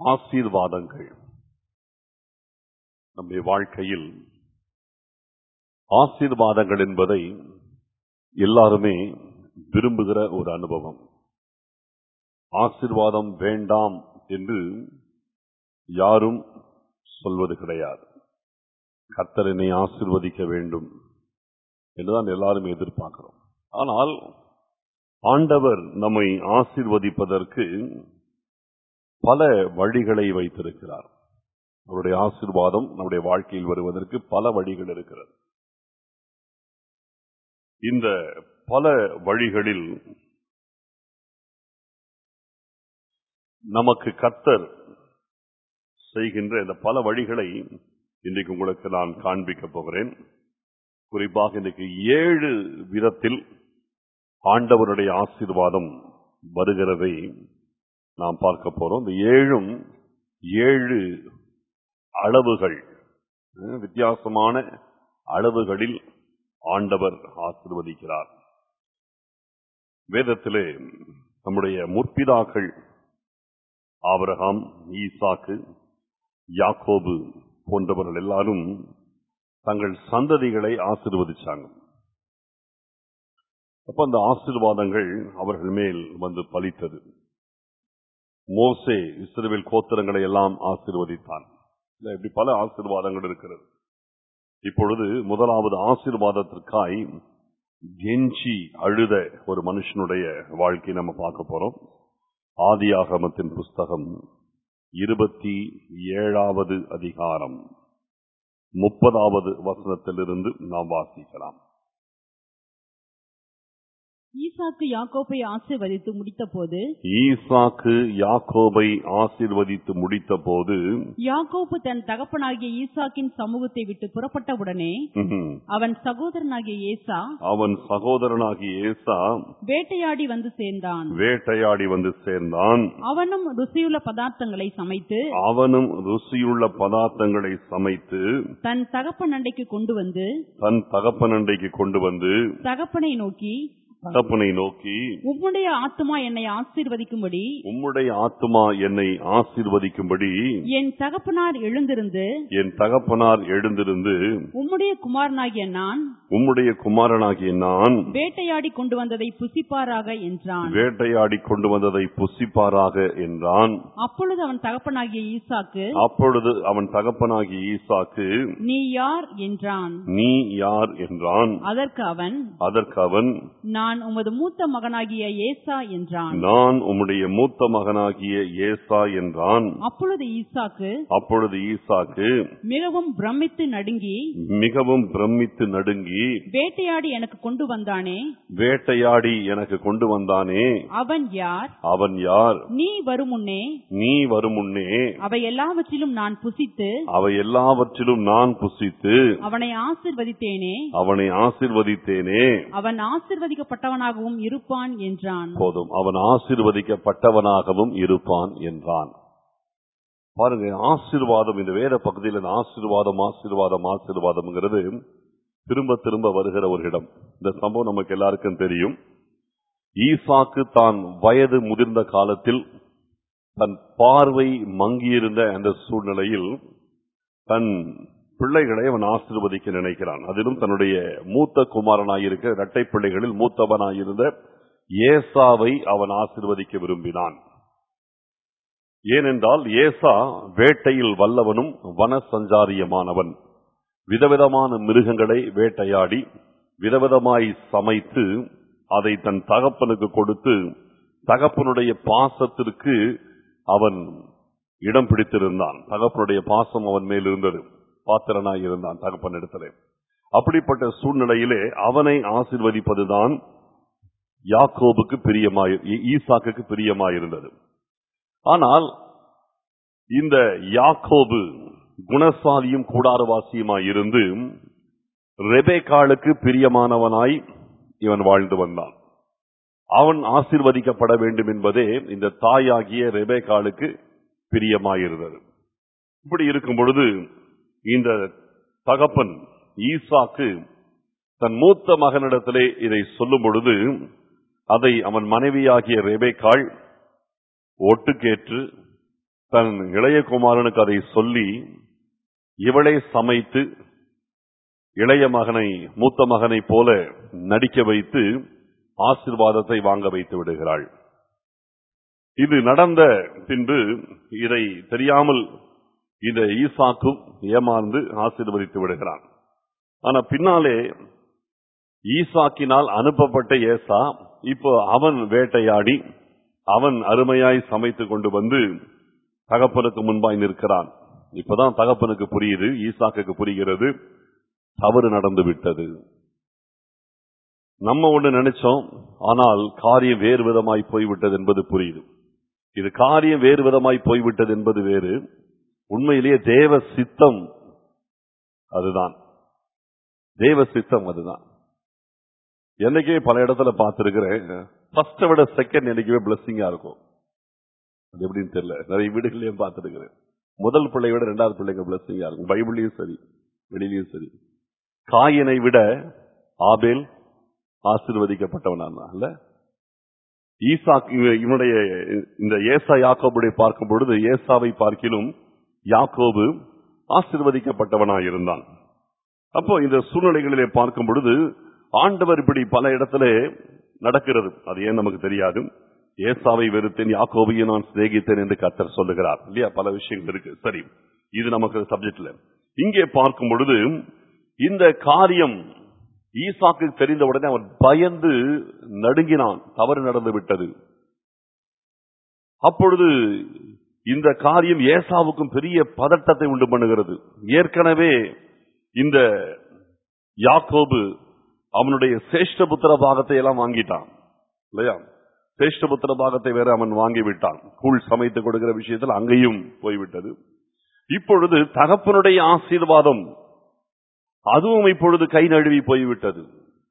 ஆசீர்வாதங்கள் நம்முடைய வாழ்க்கையில் ஆசீர்வாதங்கள் என்பதை எல்லாருமே விரும்புகிற ஒரு அனுபவம் ஆசீர்வாதம் வேண்டாம் என்று யாரும் சொல்வது கிடையாது கர்த்தர் என்னை ஆசீர்வதிக்க வேண்டும் என்றுதான் எல்லாரும் எதிர்பார்க்கிறோம் ஆனால் ஆண்டவர் நம்மை ஆசீர்வதிப்பதற்கு பல வழிகளை வைத்திருக்கிறார் அவருடைய ஆசீர்வாதம் நம்முடைய வாழ்க்கையில் வருவதற்கு பல வழிகள் இருக்கிறது இந்த பல வழிகளில் நமக்கு கத்தர் செய்கின்ற இந்த பல வழிகளை இன்றைக்கு உங்களுக்கு நான் காண்பிக்க போகிறேன் குறிப்பாக இன்றைக்கு ஏழு விதத்தில் ஆண்டவருடைய ஆசீர்வாதம் வருகிறதை நாம் பார்க்க போறோம் இந்த ஏழும் ஏழு அளவுகள் அஹ், வித்தியாசமான அளவுகளில் ஆண்டவர் ஆசீர்வதிக்கிறார் வேதத்திலே நம்முடைய முற்பிதாக்கள் ஆபிரகாம் ஈசாக்கு யாக்கோபு போன்றவர்கள் எல்லாரும் தங்கள் சந்ததிகளை ஆசீர்வதிச்சாங்க அப்ப அந்த ஆசீர்வாதங்கள் அவர்கள் மேல் வந்து பலித்தது மோசே இஸ்ரவேல் கோத்திரங்களை எல்லாம் ஆசீர்வதித்தான் இல்ல, இப்படி பல ஆசீர்வாதங்கள் இருக்கிறது இப்பொழுது முதலாவது ஆசீர்வாதத்திற்காய் கெஞ்சி அழுத ஒரு மனுஷனுடைய வாழ்க்கை நம்ம பார்க்க போறோம் ஆதியாகமத்தின் புஸ்தகம் இருபத்தி ஏழாவது அதிகாரம் முப்பதாவது வசனத்திலிருந்து நாம் வாசிக்கலாம் ஈசாக்கு யாக்கோப்பை ஆசீர்வதித்து முடித்தபோது ஈசாக்கு யாக்கோபை ஆசீர்வதித்து முடித்த போது யாக்கோப்பு தன் தகப்பனாகிய ஈசாக்கின் சமூகத்தை விட்டு புறப்பட்டவுடனே அவன் சகோதரனாகிய ஏசா அவன் சகோதரனாகிய ஏசா வேட்டையாடி வந்து சேர்ந்தான் வேட்டையாடி வந்து சேர்ந்தான் அவனும் ருசியுள்ள பதார்த்தங்களை சமைத்து அவனும் ருசியுள்ள பதார்த்தங்களை சமைத்து தன் தகப்பன் அண்டைக்கு கொண்டு வந்து தன் தகப்பனண்டைக்கு கொண்டு வந்து தகப்பனை நோக்கி தகப்பனை நோக்கி உம்முடைய ஆத்துமா என்னை ஆசீர்வதிக்கும்படி உம்முடைய ஆத்துமா என்னை ஆசீர்வதிக்கும்படி என் தகப்பனார் எழுந்திருந்து என் தகப்பனார் எழுந்திருந்து உம்முடைய குமாரனாகிய நான் உம்முடைய குமாரனாகிய நான் வேட்டையாடி கொண்டு வந்ததை புசிப்பாராக என்றான் வேட்டையாடி கொண்டு வந்ததை புசிப்பாராக என்றான் அப்பொழுது அவன் தகப்பனாகிய ஈசாக்கு அப்பொழுது அவன் தகப்பனாகிய ஈசாக்கு நீ யார் என்றான் நீ யார் என்றான் அதற்கு அவன் அதற்கு அவன் நான் உமது மூத்த மகனாகிய ஏசா என்றான் நான் உம்முடைய மூத்த மகனாகிய ஏசா என்றான் அப்பொழுது ஈசாக்கு அப்பொழுது ஈசாக்கு மிகவும் பிரமித்து நடுங்கி மிகவும் பிரமித்து நடுங்கி வேட்டையாடி எனக்கு கொண்டு வந்தானே வேட்டையாடி எனக்கு கொண்டு வந்தானே அவன் யார் அவன் யார் நீ வருமுன்னே நீ வரும் முன்னே அவை எல்லாவற்றிலும் நான் புசித்து அவை எல்லாவற்றிலும் நான் புசித்து அவனை ஆசிர்வதித்தேனே அவனை ஆசிர்வதித்தேனே அவன் ஆசிர்வதிக்கப்பட்டவனாகவும் இருப்பான் என்றான் போதும் அவன் ஆசிர்வதிக்கப்பட்டவனாகவும் இருப்பான் என்றான் பாருங்க ஆசீர்வாதம் இந்த வேத பகுதியில் இந்த ஆசீர்வாதம் ஆசீர்வாதம் ஆசீர்வாதம்ங்கிறது திரும்ப திரும்ப வருகிற ஒரு இடம் இந்த சம்பவம் நமக்கு எல்லாருக்கும் தெரியும் ஈசாக்கு தான் வயது முதிர்ந்த காலத்தில் தன் பார்வை மங்கியிருந்த அந்த சூழ்நிலையில் தன் பிள்ளைகளை அவன் ஆசீர்வதிக்க நினைக்கிறான் அதிலும் தன்னுடைய மூத்த குமாரனாயிருக்க இரட்டை பிள்ளைகளில் மூத்தவனாயிருந்த ஏசாவை அவன் ஆசீர்வதிக்க விரும்பினான் ஏனென்றால் ஏசா வேட்டையில் வல்லவனும் வன சஞ்சாரியமானவன் விதவிதமான மிருகங்களை வேட்டையாடி விதவிதமாய் சமைத்து அதை தன் தகப்பனுக்கு கொடுத்து தகப்பனுடைய பாசத்திற்கு அவன் இடம் பிடித்திருந்தான் தகப்பனுடைய பாசம் அவன் மேல் இருந்தது பாத்திரனாய் இருந்தான் தகப்பன் இடத்திலே அப்படிப்பட்ட சூழ்நிலையிலே அவனை ஆசிர்வதிப்பதுதான் யாக்கோபுக்கு பிரியமாய் ஈ- ஈசாக்குக்கு பிரியமாயிருந்தது ஆனால் இந்த யாக்கோபு குணசாலியும் கூடாரவாசியுமாய் இருந்து ரெபேக்காளுக்கு பிரியமானவனாய் இவன் வாழ்ந்து வந்தான் அவன் ஆசீர்வதிக்கப்பட வேண்டும் என்பதே இந்த தாயாகிய ரெபேக்காளுக்கு பிரியமாயிருந்தது இப்படி இருக்கும் பொழுது இந்த தகப்பன் ஈசாக்கு தன் மூத்த மகனிடத்திலே இதை சொல்லும் பொழுது அதை அவன் மனைவியாகிய ரெபேக்காள் ஒட்டுக்கேற்று தன் இளைய குமாரனுக்கு அதை சொல்லி இவளே சமைத்து இளைய மகனை மூத்த மகனை போல நடிக்க வைத்து ஆசிர்வாதத்தை வாங்க வைத்து விடுகிறாள் இது நடந்த பின்பு இதை தெரியாமல் இந்த ஈசாக்கும் ஏமாந்து ஆசீர்வதித்து விடுகிறான் ஆனா பின்னாலே ஈசாக்கினால் அனுப்பப்பட்ட ஏசா இப்போ அவன் வேட்டையாடி அவன் அருமையாய் சமைத்து கொண்டு வந்து தகப்பனுக்கு முன்பாய் நிற்கிறான் இப்பதான் தகப்பனுக்கு புரியுது ஈசாக்குக்கு புரிகிறது தவறு நடந்து விட்டது நம்ம ஒண்ணு நினைச்சோம் ஆனால் காரியம் வேறு விதமாய் போய்விட்டது என்பது புரியுது இது காரியம் வேறு விதமாய் போய்விட்டது என்பது வேறு உண்மையிலேயே தேவ சித்தம் அதுதான் தேவ சித்தம் அதுதான் என்னைக்கே பல இடத்துல பார்த்திருக்கிறேன் ஃபர்ஸ்ட விட செகண்ட் என்னைக்குமே பிளஸ்ஸிங்கா இருக்கும் அது எப்படின்னு தெரியல நிறைய வீடுகளையும் பார்த்திருக்கிறேன் முதல் பிள்ளை விட ரெண்டாவது பிள்ளைங்க பிளஸ்ஸிங்கா இருக்கும் பைபிள்லயும் சரி வெளியிலயும் சரி காயினை விட ஆபேல் ஆசீர்வதிக்கப்பட்டவனா இல்ல ஈசாக் இவ- இவனுடைய இந்த ஏசா யாக்கோபுடைய பார்க்கும் பொழுது ஏசாவை பார்க்கிலும் யாக்கோபு ஆசீர்வதிக்கப்பட்டவனாய் இருந்தான் அப்போ இந்த சூழ்நிலைகளிலே பார்க்கும் பொழுது ஆண்டவர் இப்படி பல இடத்துல நடக்கிறது அது ஏன் நமக்கு தெரியாது ஏசாவை வெறுத்தேன் யாக்கோபையும் நான் சிநேகித்தேன் என்று கர்த்தர் சொல்லுகிறார் இல்லையா பல விஷயங்கள் இருக்கு சரி இது நமக்கு சப்ஜெக்ட்ல இங்கே பார்க்கும் பொழுது இந்த காரியம் ஈசாக்கு தெரிந்த உடனே அவன் பயந்து நடுங்கினான் தவறு நடந்து விட்டது அப்பொழுது இந்த காரியம் ஏசாவுக்கும் பெரிய பதட்டத்தை உண்டு பண்ணுகிறது ஏற்கனவே இந்த யாக்கோபு அவனுடைய சேஷ்டபுத்திர பாகத்தை எல்லாம் வாங்கிட்டான் இல்லையா சேஷ்டபுத்திர பாகத்தை வேற அவன் வாங்கி விட்டான் கூழ் சமைத்து கொடுக்கிற விஷயத்தில் அங்கேயும் போய்விட்டது இப்பொழுது தகப்பனுடைய ஆசீர்வாதம் அதுவும் இப்பொழுது கை நழுவி போய்விட்டது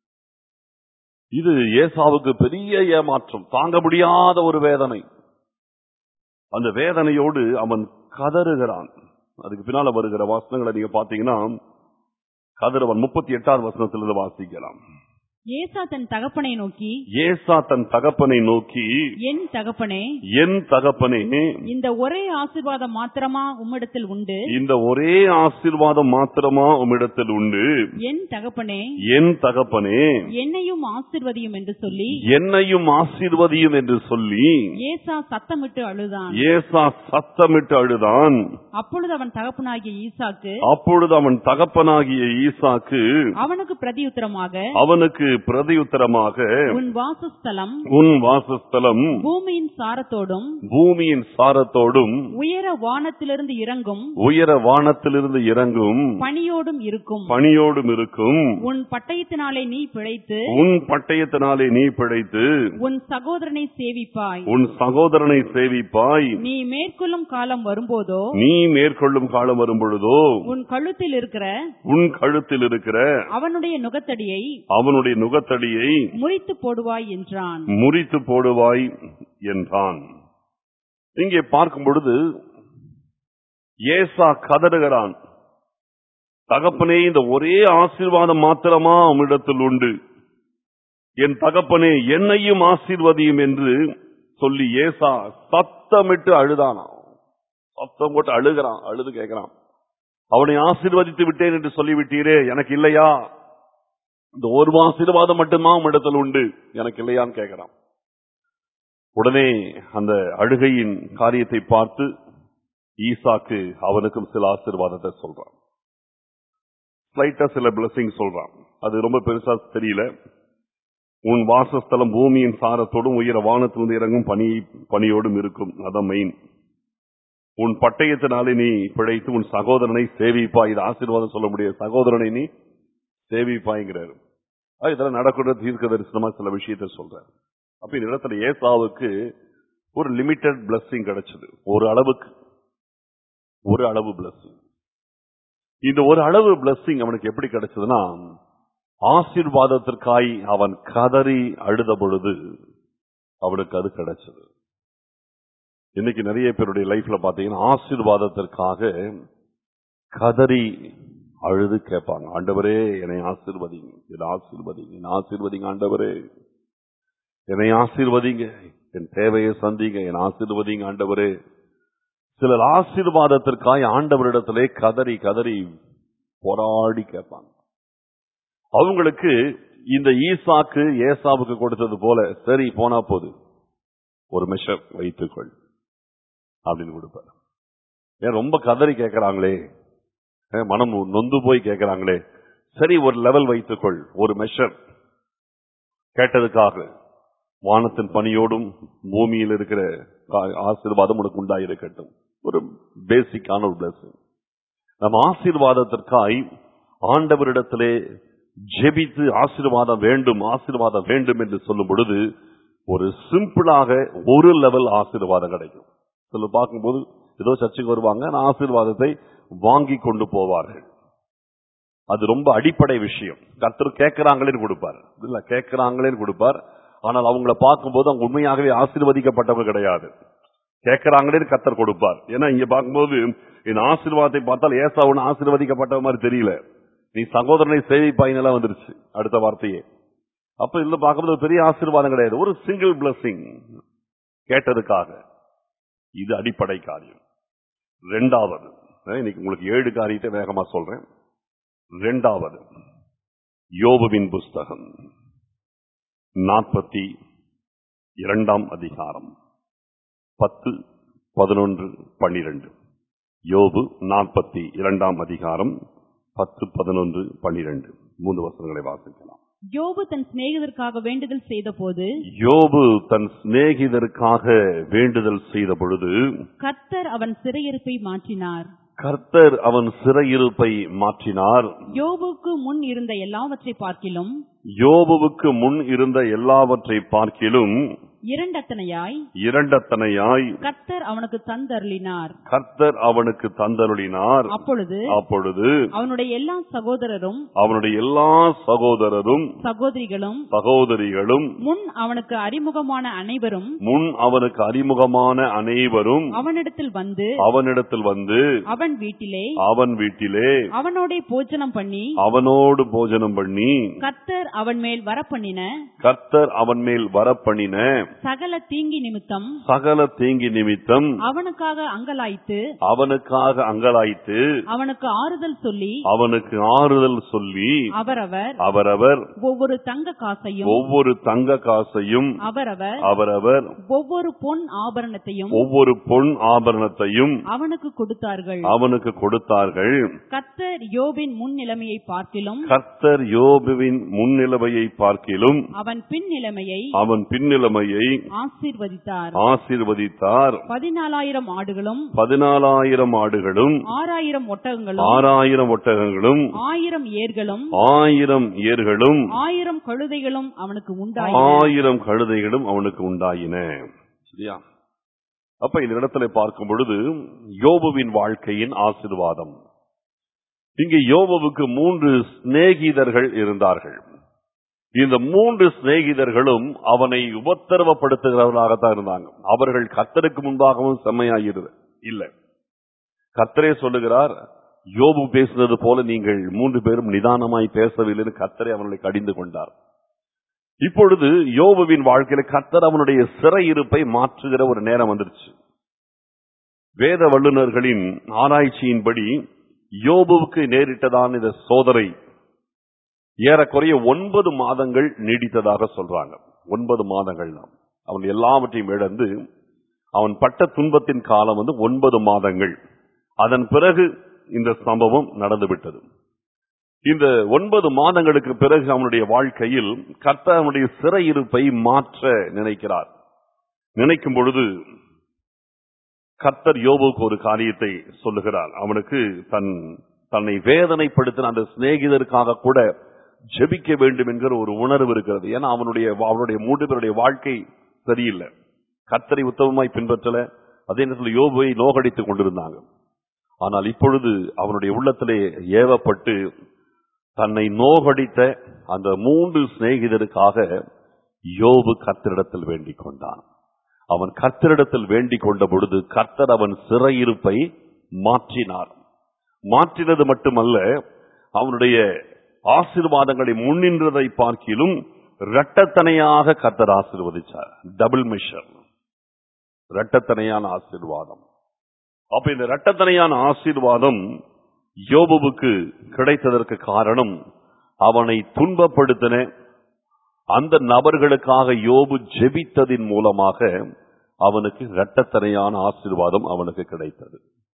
இது ஏசாவுக்கு பெரிய ஏமாற்றம் தாங்க முடியாத ஒரு வேதனை அந்த வேதனையோடு அவன் கதறுகிறான் அதுக்கு பின்னால வருகிற வாசனங்களை நீங்க பாத்தீங்கன்னா கதறுவன் முப்பத்தி எட்டாவது வசனத்திலிருந்து வாசிக்கலாம் ஏசா தன் தகப்பனை நோக்கி ஏசா தன் தகப்பனை நோக்கி என் தகப்பனே என் தகப்பனே இந்த ஒரே ஆசீர்வாதம் மாத்திரமா உம்மிடத்தில் உண்டு இந்த ஒரே ஆசீர்வாதம் மாத்திரமா உம்மிடத்தில் உண்டு என் தகப்பனே என் தகப்பனே என்னையும் ஆசிர்வதியும் என்று சொல்லி என்னையும் ஆசீர்வதியும் என்று சொல்லி ஏசா சத்தமிட்டு அழுதான் ஏசா சத்தமிட்டு அழுதான் அப்பொழுது அவன் தகப்பனாகிய ஈசாக்கு அப்பொழுது அவன் தகப்பனாகிய ஈசாக்கு அவனுக்கு பிரதியுத்தரமாக அவனுக்கு பிரதியுத்தரமாக உன் வாசஸ்தலம் உன் வாசஸ்தலம் பூமியின் சாரத்தோடும் பூமியின் சாரத்தோடும் உயர வானத்திலிருந்து இறங்கும் உயர வானத்திலிருந்து இறங்கும் பனியோடும் இருக்கும் பணியோடும் இருக்கும் உன் பட்டயத்தினாலே நீ பிழைத்து உன் பட்டயத்தினாலே நீ பிழைத்து உன் சகோதரனை சேவிப்பாய் உன் சகோதரனை சேவிப்பாய் நீ மேற்கொள்ளும் காலம் வரும்போதோ நீ மேற்கொள்ளும் காலம் வரும் பொழுதோ உன் கழுத்தில் இருக்கிற உன் கழுத்தில் இருக்கிற அவனுடைய நுகத்தடியை அவனுடைய நுகத்தடியை முறித்து போடுவாய் என்றான் முறித்து போடுவாய் என்றான் இங்கே பார்க்கும் பொழுது ஏசா கதறுகிறான் தகப்பனே இந்த ஒரே ஆசீர்வாதம் மாத்திரமா உம்மிடத்தில் உண்டு என் தகப்பனே என்னையும் ஆசீர்வதியும் என்று சொல்லி ஏசா சத்தமிட்டு அழுதானா சத்தம் போட்டு அழுகிறான் அழுது கேட்கிறான் அவனை ஆசீர்வதித்து விட்டேன் என்று சொல்லிவிட்டீரே எனக்கு இல்லையா இந்த ஒரு ஆசீர்வாதம் மட்டும்தான் உம்மிடத்தில் உண்டு எனக்கு இல்லையான்னு கேட்கிறான் உடனே அந்த அழுகையின் காரியத்தை பார்த்து ஈசாக்கு அவனுக்கும் சில ஆசீர்வாதத்தை சொல்றான் ஸ்லைட்டா சில பிளஸிங் சொல்றான் அது ரொம்ப பெருசா தெரியல உன் வாசஸ்தலம் பூமியின் சாரத்தோடும் உயர வானத்திலிருந்து இறங்கும் பனி பனியோடும் இருக்கும் அதான் மெயின் உன் பட்டயத்தினாலே நீ பிழைத்து உன் சகோதரனை சேவிப்பாய் இது ஆசீர்வாதம் சொல்ல முடியாது சகோதரனை நீ சேவிப்பாய்ங்கிறாரு அது இதெல்லாம் நடக்கிற தீர்க்க தரிசனமா சில விஷயத்தை சொல்றாரு அப்ப இந்த இடத்துல ஏசாவுக்கு ஒரு லிமிட்டட் blessing கிடைச்சது ஒரு அளவுக்கு ஒரு அளவு blessing இந்த ஒரு அளவு blessing அவனுக்கு எப்படி கிடைச்சதுன்னா ஆசீர்வாதத்திற்காய் அவன் கதறி அழுத பொழுது அவனுக்கு அது கிடைச்சது இன்னைக்கு நிறைய பேருடைய லைஃப்ல பாத்தீங்கன்னா ஆசீர்வாதத்திற்காக கதறி அழுது கேட்பாங்க ஆண்டவரே என்னை ஆசீர்வதிங்க என்னை ஆசீர்வதிங்க என்னை ஆசீர்வதிங்க ஆண்டவரே என்னை ஆசீர்வதிங்க என் தேவையை சந்திங்க என் ஆசீர்வதிங்க ஆண்டவரே சிலர் ஆசீர்வாதத்திற்காய் ஆண்டவரிடத்திலே கதறி கதறி போராடி கேட்பாங்க அவங்களுக்கு இந்த ஈசாக்கு ஏசாவுக்கு கொடுத்தது போல சரி போனா போது ஒரு மெஷர் வைத்துக்கொள் அப்படின்னு கொடுப்பார் ஏன் ரொம்ப கதறி கேட்கறாங்களே ஏன் மனம் நொந்து போய் கேட்கறாங்களே சரி ஒரு லெவல் வைத்துக்கொள் ஒரு மெஷர் கேட்டதுக்காக வானத்தின் பணியோடும் பூமியில் இருக்கிற கா- ஆசீர்வாதம் உனக்கு உண்டாயிருக்கட்டும் ஒரு பேசிக்கான ஒரு blessing நம்ம ஆசீர்வாதத்திற்காய் ஆண்டவரிடத்திலே ஜெபித்து ஆசீர்வாதம் வேண்டும் ஆசீர்வாதம் வேண்டும் என்று சொல்லும் பொழுது ஒரு சிம்பிளாக ஒரு லெவல் ஆசீர்வாதம் கிடைக்கும் சில பார்க்கும்போது ஏதோ சர்ச்சுக்கு வருவாங்க ஆனா ஆசீர்வாதத்தை வாங்கி கொண்டு போவார்கள் அது ரொம்ப அடிப்படை விஷயம் கர்த்தர் கேட்கிறாங்களேன்னு கொடுப்பார் இல்ல கேட்கிறாங்களேன்னு கொடுப்பார் ஆனால் அவங்கள பார்க்கும்போது அவங்க உண்மையாகவே ஆசீர்வதிக்கப்பட்டவர் கிடையாது கேட்கிறாங்களேன்னு கர்த்தர் கொடுப்பார் ஏன்னா இங்க பார்க்கும்போது என் ஆசீர்வாதத்தை பார்த்தால் ஏசாவுன்னு ஆசீர்வதிக்கப்பட்ட மாதிரி தெரியல நீ சகோதரனை சேவிப்பாயினெல்லாம் வந்துருச்சு அடுத்த வார்த்தையே அப்ப இதுல பார்க்கும்போது ஒரு பெரிய ஆசீர்வாதம் கிடையாது ஒரு சிங்கிள் blessing கேட்டதுக்காக இது அடிப்படை காரியம் ரெண்டாவது அஹ் இன்னைக்கு உங்களுக்கு ஏழு காரியத்தை வேகமா சொல்றேன் ரெண்டாவது யோபுவின் புஸ்தகம் நாற்பத்தி இரண்டாம் அதிகாரம் பத்து பதினொன்று பன்னிரண்டு யோபு நாற்பத்தி இரண்டாம் அதிகாரம் பத்து பதினொன்று பன்னிரண்டு மூன்று வசனங்களை வாசிக்கலாம் யோபு தன் சிநேகிதருக்காக வேண்டுதல் செய்தபோது யோபு தன் சிநேகிதருக்காக வேண்டுதல் செய்த பொழுது கர்த்தர் அவன் சிறையிருப்பை மாற்றினார் கர்த்தர் அவன் சிறையிருப்பை மாற்றினார் யோபுக்கு முன் இருந்த எல்லாவற்றை பார்க்கிலும் யோபுவுக்கு முன் இருந்த எல்லாவற்றை பார்க்கிலும் இரண்டத்தனையாய் இரண்டத்தனையாய் கர்த்தர் அவனுக்கு தந்தருளினார் கர்த்தர் அவனுக்கு தந்தருளினார் அப்பொழுது அப்பொழுது அவனுடைய எல்லா சகோதரரும் அவனுடைய எல்லா சகோதரரும் சகோதரிகளும் சகோதரிகளும் முன் அவனுக்கு அறிமுகமான அனைவரும் முன் அவனுக்கு அறிமுகமான அனைவரும் அவனிடத்தில் வந்து அவனிடத்தில் வந்து அவன் வீட்டிலே அவன் வீட்டிலே அவனோட போஜனம் பண்ணி அவனோடு போஜனம் பண்ணி கர்த்தர் அவன் மேல் வரப்பண்ணின கர்த்தர் அவன் மேல் வரப்பண்ணின சகல தீங்கி நிமித்தம் சகல தீங்கி நிமித்தம் அவனுக்காக அங்கலாய்த்து அவனுக்காக அங்கலாய்த்து அவனுக்கு ஆறுதல் சொல்லி அவனுக்கு ஆறுதல் சொல்லி அவரவர் அவரவர் ஒவ்வொரு தங்க காசையும் ஒவ்வொரு தங்க காசையும் அவரவர் அவரவர் ஒவ்வொரு பொன் ஆபரணத்தையும் ஒவ்வொரு பொன் ஆபரணத்தையும் அவனுக்கு கொடுத்தார்கள் அவனுக்கு கொடுத்தார்கள் கர்த்தர் யோபின் முன் நிலைமையை பார்க்கிலும் கர்த்தர் யோபுவின் முன்னிலைமையை பார்க்கிலும் அவன் பின் நிலைமையை அவன் பின்னிலைமையை ஆசீர்வதித்தார் ஆசீர்வதித்தார் பதினாலாயிரம் ஆடுகளும் பதினாலாயிரம் ஆடுகளும் ஆறாயிரம் ஒட்டகங்களும் ஆறாயிரம் ஒட்டகங்களும் ஆயிரம் ஏர்களும் ஆயிரம் ஏர்களும் ஆயிரம் கழுதைகளும் அவனுக்கு உண்டாயின ஆயிரம் கழுதைகளும் அவனுக்கு உண்டாயின சரியா அப்ப இந்த இடத்துல பார்க்கும் பொழுது யோபுவின் வாழ்க்கையின் ஆசீர்வாதம் இங்கு யோபுவுக்கு மூன்று சிநேகிதர்கள் இருந்தார்கள் இந்த மூன்று சிநேகிதர்களும் அவனை உபத்திரவப்படுத்துகிறவர்களாகத்தான் இருந்தாங்க அவர்கள் கத்தருக்கு முன்பாகவும் செம்மையாகிறது இல்ல கத்தரே சொல்லுகிறார் யோபு பேசினது போல நீங்கள் மூன்று பேரும் நிதானமாய் பேசவில்லைன்னு கத்தரே அவர்களை கடிந்து கொண்டார் இப்பொழுது யோபுவின் வாழ்க்கையில கத்தர் அவனுடைய சிறையிருப்பை மாற்றுகிற ஒரு நேரம் வந்துருச்சு வேத வல்லுநர்களின் ஆராய்ச்சியின்படி யோபுவுக்கு நேரிட்டதான இந்த சோதனை ஏறக்குறைய ஒன்பது மாதங்கள் நீடித்ததாக சொல்றாங்க ஒன்பது மாதங்கள் தான் அவன் எல்லாவற்றையும் இழந்து அவன் பட்ட துன்பத்தின் காலம் வந்து ஒன்பது மாதங்கள் அதன் பிறகு இந்த சம்பவம் நடந்துவிட்டது இந்த ஒன்பது மாதங்களுக்கு பிறகு அவனுடைய வாழ்க்கையில் கர்த்தர் அவனுடைய சிறையிருப்பை மாற்ற நினைக்கிறார் நினைக்கும் பொழுது கர்த்தர் யோபுக்கு ஒரு காரியத்தை சொல்லுகிறார் அவனுக்கு தன் தன்னை வேதனைப்படுத்தின அந்த சிநேகிதருக்காக கூட ஜெபிக்க வேண்டும் என்கிற ஒரு உணர்வு இருக்கிறது ஏன்னா அவனுடைய அவனுடைய மூன்று பேருடைய வாழ்க்கை சரியில்லை கர்த்தரை உத்தமமாய் பின்பற்றல அதே நேரத்தில் யோபுவை நோகடித்துக் கொண்டிருந்தாங்க ஆனால் இப்பொழுது அவனுடைய உள்ளத்திலே ஏவப்பட்டு தன்னை நோகடித்த அந்த மூன்று சிநேகிதருக்காக யோபு கர்த்தரிடத்தில் வேண்டிக் கொண்டான் அவன் கர்த்தரிடத்தில் வேண்டிக் கொண்ட பொழுது கர்த்தர் அவன் சிறையிருப்பை மாற்றினார் மாற்றினது மட்டுமல்ல அவனுடைய ஆசீர்வாதங்களை முன்னின்றதை பார்க்கிலும் இரட்டத்தனையாக கர்த்தர் ஆசீர்வதிச்சார் டபுள் மெஷர் இரட்டத்தனையான ஆசீர்வாதம் அப்ப இந்த இரட்டத்தனையான ஆசீர்வாதம் யோபுவுக்கு கிடைத்ததற்கு காரணம் அவனை துன்பப்படுத்தின அந்த நபர்களுக்காக யோபு ஜெபித்ததின் மூலமாக அவனுக்கு இரட்டத்தனையான ஆசீர்வாதம் அவனுக்கு கிடைத்தது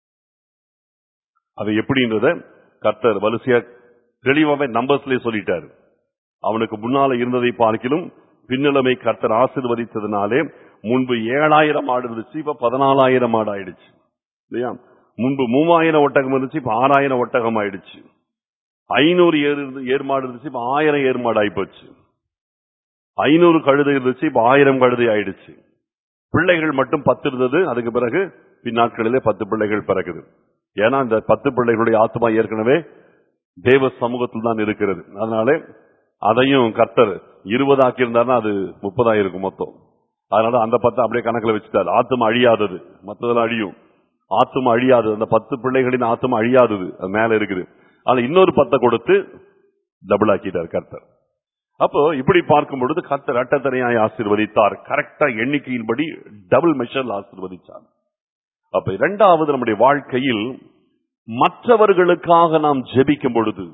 அது எப்படின்றத கர்த்தர் வரிசையா தெளிவாவே நம்பர்ஸ்லயே சொல்லிட்டாரு அவனுக்கு முன்னால இருந்ததை பார்க்கிலும் பின்னிலைமை கர்த்தர் ஆசீர்வதித்ததுனாலே முன்பு ஏழாயிரம் ஆடு இருந்துச்சு இப்ப பதினாலாயிரம் ஆடு ஆயிடுச்சு இல்லையா முன்பு மூவாயிரம் ஒட்டகம் இருந்துச்சு இப்ப ஆறாயிரம் ஒட்டகம் ஆயிடுச்சு ஐநூறு ஏர் இருந்து- ஏர்மாடு இருந்துச்சு இப்ப ஆயிரம் ஏர்மாடு ஆயிப்போச்சு ஐநூறு கழுதை இருந்துச்சு இப்ப ஆயிரம் கழுதை ஆயிடுச்சு பிள்ளைகள் மட்டும் பத்து இருந்தது அதுக்கு பிறகு பின்னாட்களிலே பத்து பிள்ளைகள் பிறகுது ஏன்னா இந்த பத்து பிள்ளைகளுடைய ஆத்மா ஏற்கனவே தேவ சமூகத்தில் தான் இருக்கிறது அதனால அதையும் கர்த்தர் இருபதாக்கி இருந்தாருன்னா அது முப்பதாயிரம் இருக்கும் மொத்தம் அதனால அந்த பத்தை அப்படியே கணக்குல வச்சுட்டாரு ஆத்மா அழியாதது மற்றதெல்லாம் அழியும் ஆத்மா அழியாதது அந்த பத்து பிள்ளைகளின் ஆத்மா அழியாதது அது மேல இருக்குது ஆனா இன்னொரு பத்தை கொடுத்து டபுள் ஆக்கிட்டார் கர்த்தர் அப்போ இப்படி பார்க்கும் பொழுது கர்த்தர் அட்டத்தனையாய் ஆசீர்வதித்தார் கரெக்டா எண்ணிக்கையின்படி டபுள் மெஷர்ல ஆசீர்வதித்தார் அப்ப இரண்டாவது நம்முடைய வாழ்க்கையில் மற்றவர்களுக்காக நாம் ஜெபிக்கும் பொழுது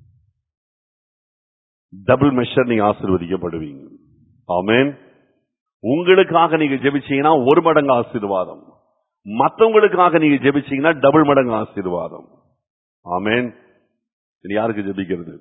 டபுள் மெஷர் நீங்க ஆசீர்வதிக்கப்படுவீங்க ஆமென் உங்களுக்காக நீங்க ஜெபிச்சீங்கன்னா ஒரு மடங்கு ஆசீர்வாதம் மத்தவங்களுக்காக நீங்க ஜெபிச்சீங்கன்னா டபுள் மடங்கு ஆசீர்வாதம் ஆமென் இது யாருக்கு ஜெபிக்கிறது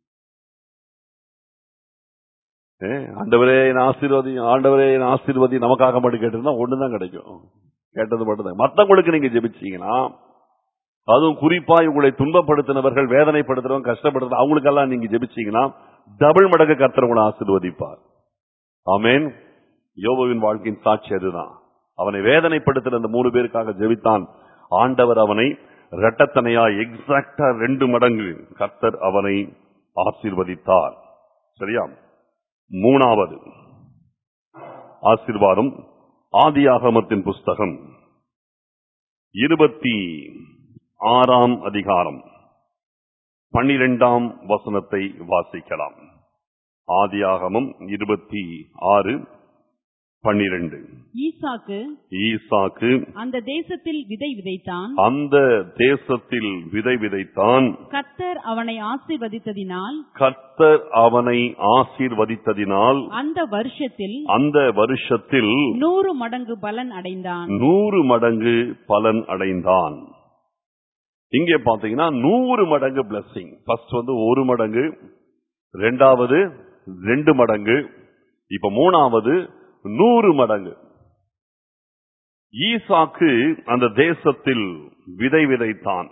ஏ, ஆண்டவரே என் ஆசீர்வதி ஆண்டவரே என் ஆசீர்வதி நமக்காக மட்டும் கேட்டிருந்தா ஒண்ணுதான் கிடைக்கும் கேட்டது மட்டும்தான் மத்தவங்களுக்கு நீங்க ஜெபிச்சீங்கன்னா அதுவும் குறிப்பா உங்களை துன்பப்படுத்தினவர்கள் வேதனைப்படுத்துறவங்க கஷ்டப்படுத்துற அவங்களுக்கெல்லாம் நீங்க ஜெபிச்சீங்கன்னா டபுள் மடங்கு கர்த்தர் உங்களை ஆசீர்வதிப்பார் ஆமென் யோபுவின் வாழ்க்கையின் சாட்சி அதுதான் அவனை வேதனைப்படுத்தின அந்த மூணு பேருக்காக ஜெபித்தான் ஆண்டவர் அவனை இரட்டத்தனையா எக்ஸாக்டா ரெண்டு மடங்கு கர்த்தர் அவனை ஆசீர்வதித்தார் சரியா மூணாவது ஆசீர்வாதம் ஆதியாகமத்தின் புஸ்தகம் இருபத்தி ஆறாம் அதிகாரம் பன்னிரெண்டாம் வசனத்தை வாசிக்கலாம் ஆதியாகமம் இருபத்தி ஆறு பன்னிரண்டு ஈசாக்கு ஈசாக்கு அந்த தேசத்தில் விதை விதைத்தான் அந்த தேசத்தில் விதை விதைத்தான் கர்த்தர் அவனை ஆசீர்வதித்ததினால் கர்த்தர் அவனை ஆசீர்வதித்ததினால் அந்த வருஷத்தில் அந்த வருஷத்தில் நூறு மடங்கு பலன் அடைந்தான் நூறு மடங்கு பலன் அடைந்தான் இங்கே பாத்தீங்கன்னா நூறு மடங்கு பிளஸ்ஸிங் ஃபர்ஸ்ட் வந்து ஒரு மடங்கு ரெண்டாவது ரெண்டு மடங்கு இப்ப மூணாவது நூறு மடங்கு ஈசாக்கு அந்த தேசத்தில் விதை விதைத்தான்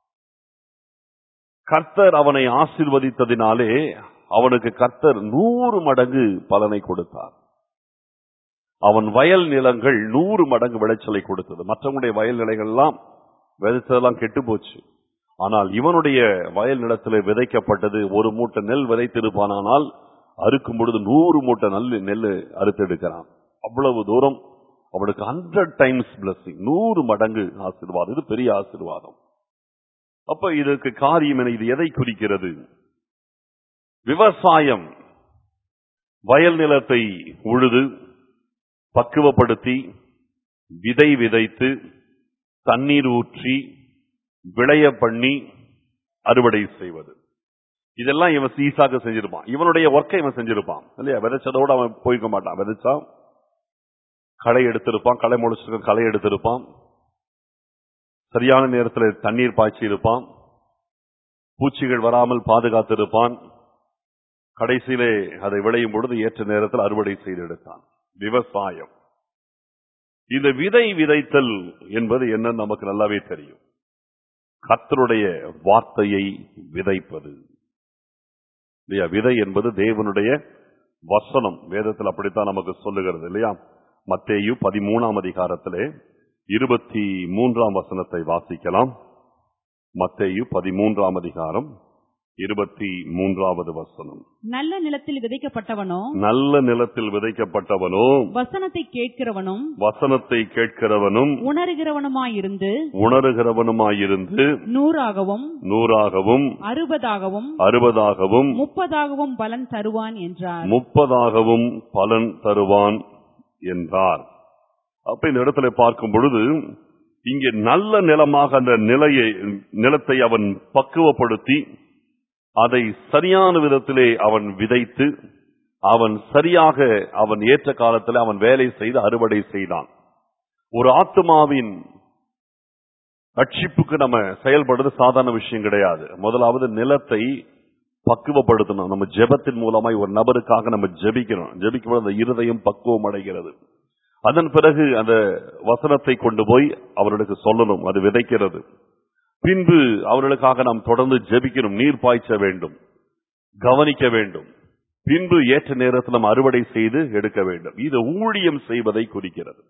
கர்த்தர் அவனை ஆசீர்வதித்ததினாலே அவனுக்கு கர்த்தர் நூறு மடங்கு பலனை கொடுத்தார் அவன் வயல் நிலங்கள் நூறு மடங்கு விளைச்சலை கொடுத்தது மற்றவங்களுடைய வயல் நிலைகள்லாம் விதைச்சதெல்லாம் கெட்டு போச்சு ஆனால் இவனுடைய வயல் நிலத்திலே விதைக்கப்பட்டது ஒரு மூட்டை நெல் விதைத்திருப்பானால் அறுக்கும் பொழுது நூறு மூட்டை நெல் நெல் அறுத்தெடுக்கிறான் அவ்வளவு தூரம் அவனுக்கு ஹண்ட்ரட் டைம்ஸ் பிளஸிங் நூறு மடங்கு ஆசீர்வாதம் இது பெரிய ஆசீர்வாதம் அப்ப இதற்கு காரியம் என இது எதை குறிக்கிறது விவசாயம் வயல் நிலத்தை உழுது பக்குவப்படுத்தி விதை விதைத்து தண்ணீர் ஊற்றி விளைய பண்ணி அறுவடை செய்வது இதெல்லாம் இவன் ஈசாக்கு செஞ்சிருப்பான் இவனுடைய ஒர்க்கை இவன் செஞ்சிருப்பான் இல்லையா விதைச்சதோட அவன் போய்க்க மாட்டான் விதைச்சான் களை எடுத்திருப்பான் களை முளைச்சிருக்க களை எடுத்திருப்பான் சரியான நேரத்தில் தண்ணீர் பாய்ச்சி இருப்பான் பூச்சிகள் வராமல் பாதுகாத்திருப்பான் கடைசியிலே அதை விளையும் பொழுது ஏற்ற நேரத்தில் அறுவடை செய்து எடுத்தான் விவசாயம் இந்த விதை விதைத்தல் என்பது என்ன நமக்கு நல்லாவே தெரியும் கர்த்தருடைய வார்த்தையை விதைப்பது இல்லையா விதை என்பது தேவனுடைய வசனம் வேதத்தில் அப்படித்தான் நமக்கு சொல்லுகிறது இல்லையா மத்தேயு பதிமூணாம் அதிகாரத்திலே இருபத்தி மூன்றாம் வசனத்தை வாசிக்கலாம் மத்தேயு பதிமூன்றாம் அதிகாரம் இருபத்தி மூன்றாவது வசனம் நல்ல நிலத்தில் விதைக்கப்பட்டவனோ நல்ல நிலத்தில் விதைக்கப்பட்டவனோ வசனத்தை கேட்கிறவனும் வசனத்தை கேட்கிறவனும் உணர்கிறவனுமாயிருந்து உணர்கிறவனுமாயிருந்து நூறாகவும் நூறாகவும் அறுபதாகவும் அறுபதாகவும் முப்பதாகவும் பலன் தருவான் என்றார் முப்பதாகவும் பலன் தருவான் என்றார் அப்ப இந்த இடத்துல பார்க்கும் பொழுது இங்கே நல்ல நிலமாக அந்த நிலையை நிலத்தை அவன் பக்குவப்படுத்தி அதை சரியான விதத்திலே அவன் விதைத்து அவன் சரியாக அவன் ஏற்ற காலத்தில் அவன் வேலை செய்து அறுவடை செய்தான் ஒரு ஆத்மாவின் ரட்சிப்புக்கு நம்ம செயல்படுறது சாதாரண விஷயம் கிடையாது முதலாவது நிலத்தை பக்குவப்படுத்தணும் நம்ம ஜெபத்தின் மூலமாய் ஒரு நபருக்காக நம்ம ஜெபிக்கணும் ஜெபிக்கும் அந்த இருதயம் பக்குவம் அடைகிறது அதன் பிறகு அந்த வசனத்தை கொண்டு போய் அவர்களுக்கு சொல்லணும் அது விதைக்கிறது பின்பு அவர்களுக்காக நாம் தொடர்ந்து ஜெபிக்கணும் நீர் பாய்ச்ச வேண்டும் கவனிக்க வேண்டும் பின்பு ஏற்ற நேரத்தில் நாம் அறுவடை செய்து எடுக்க வேண்டும் இது ஊழியம் செய்வதை குறிக்கிறது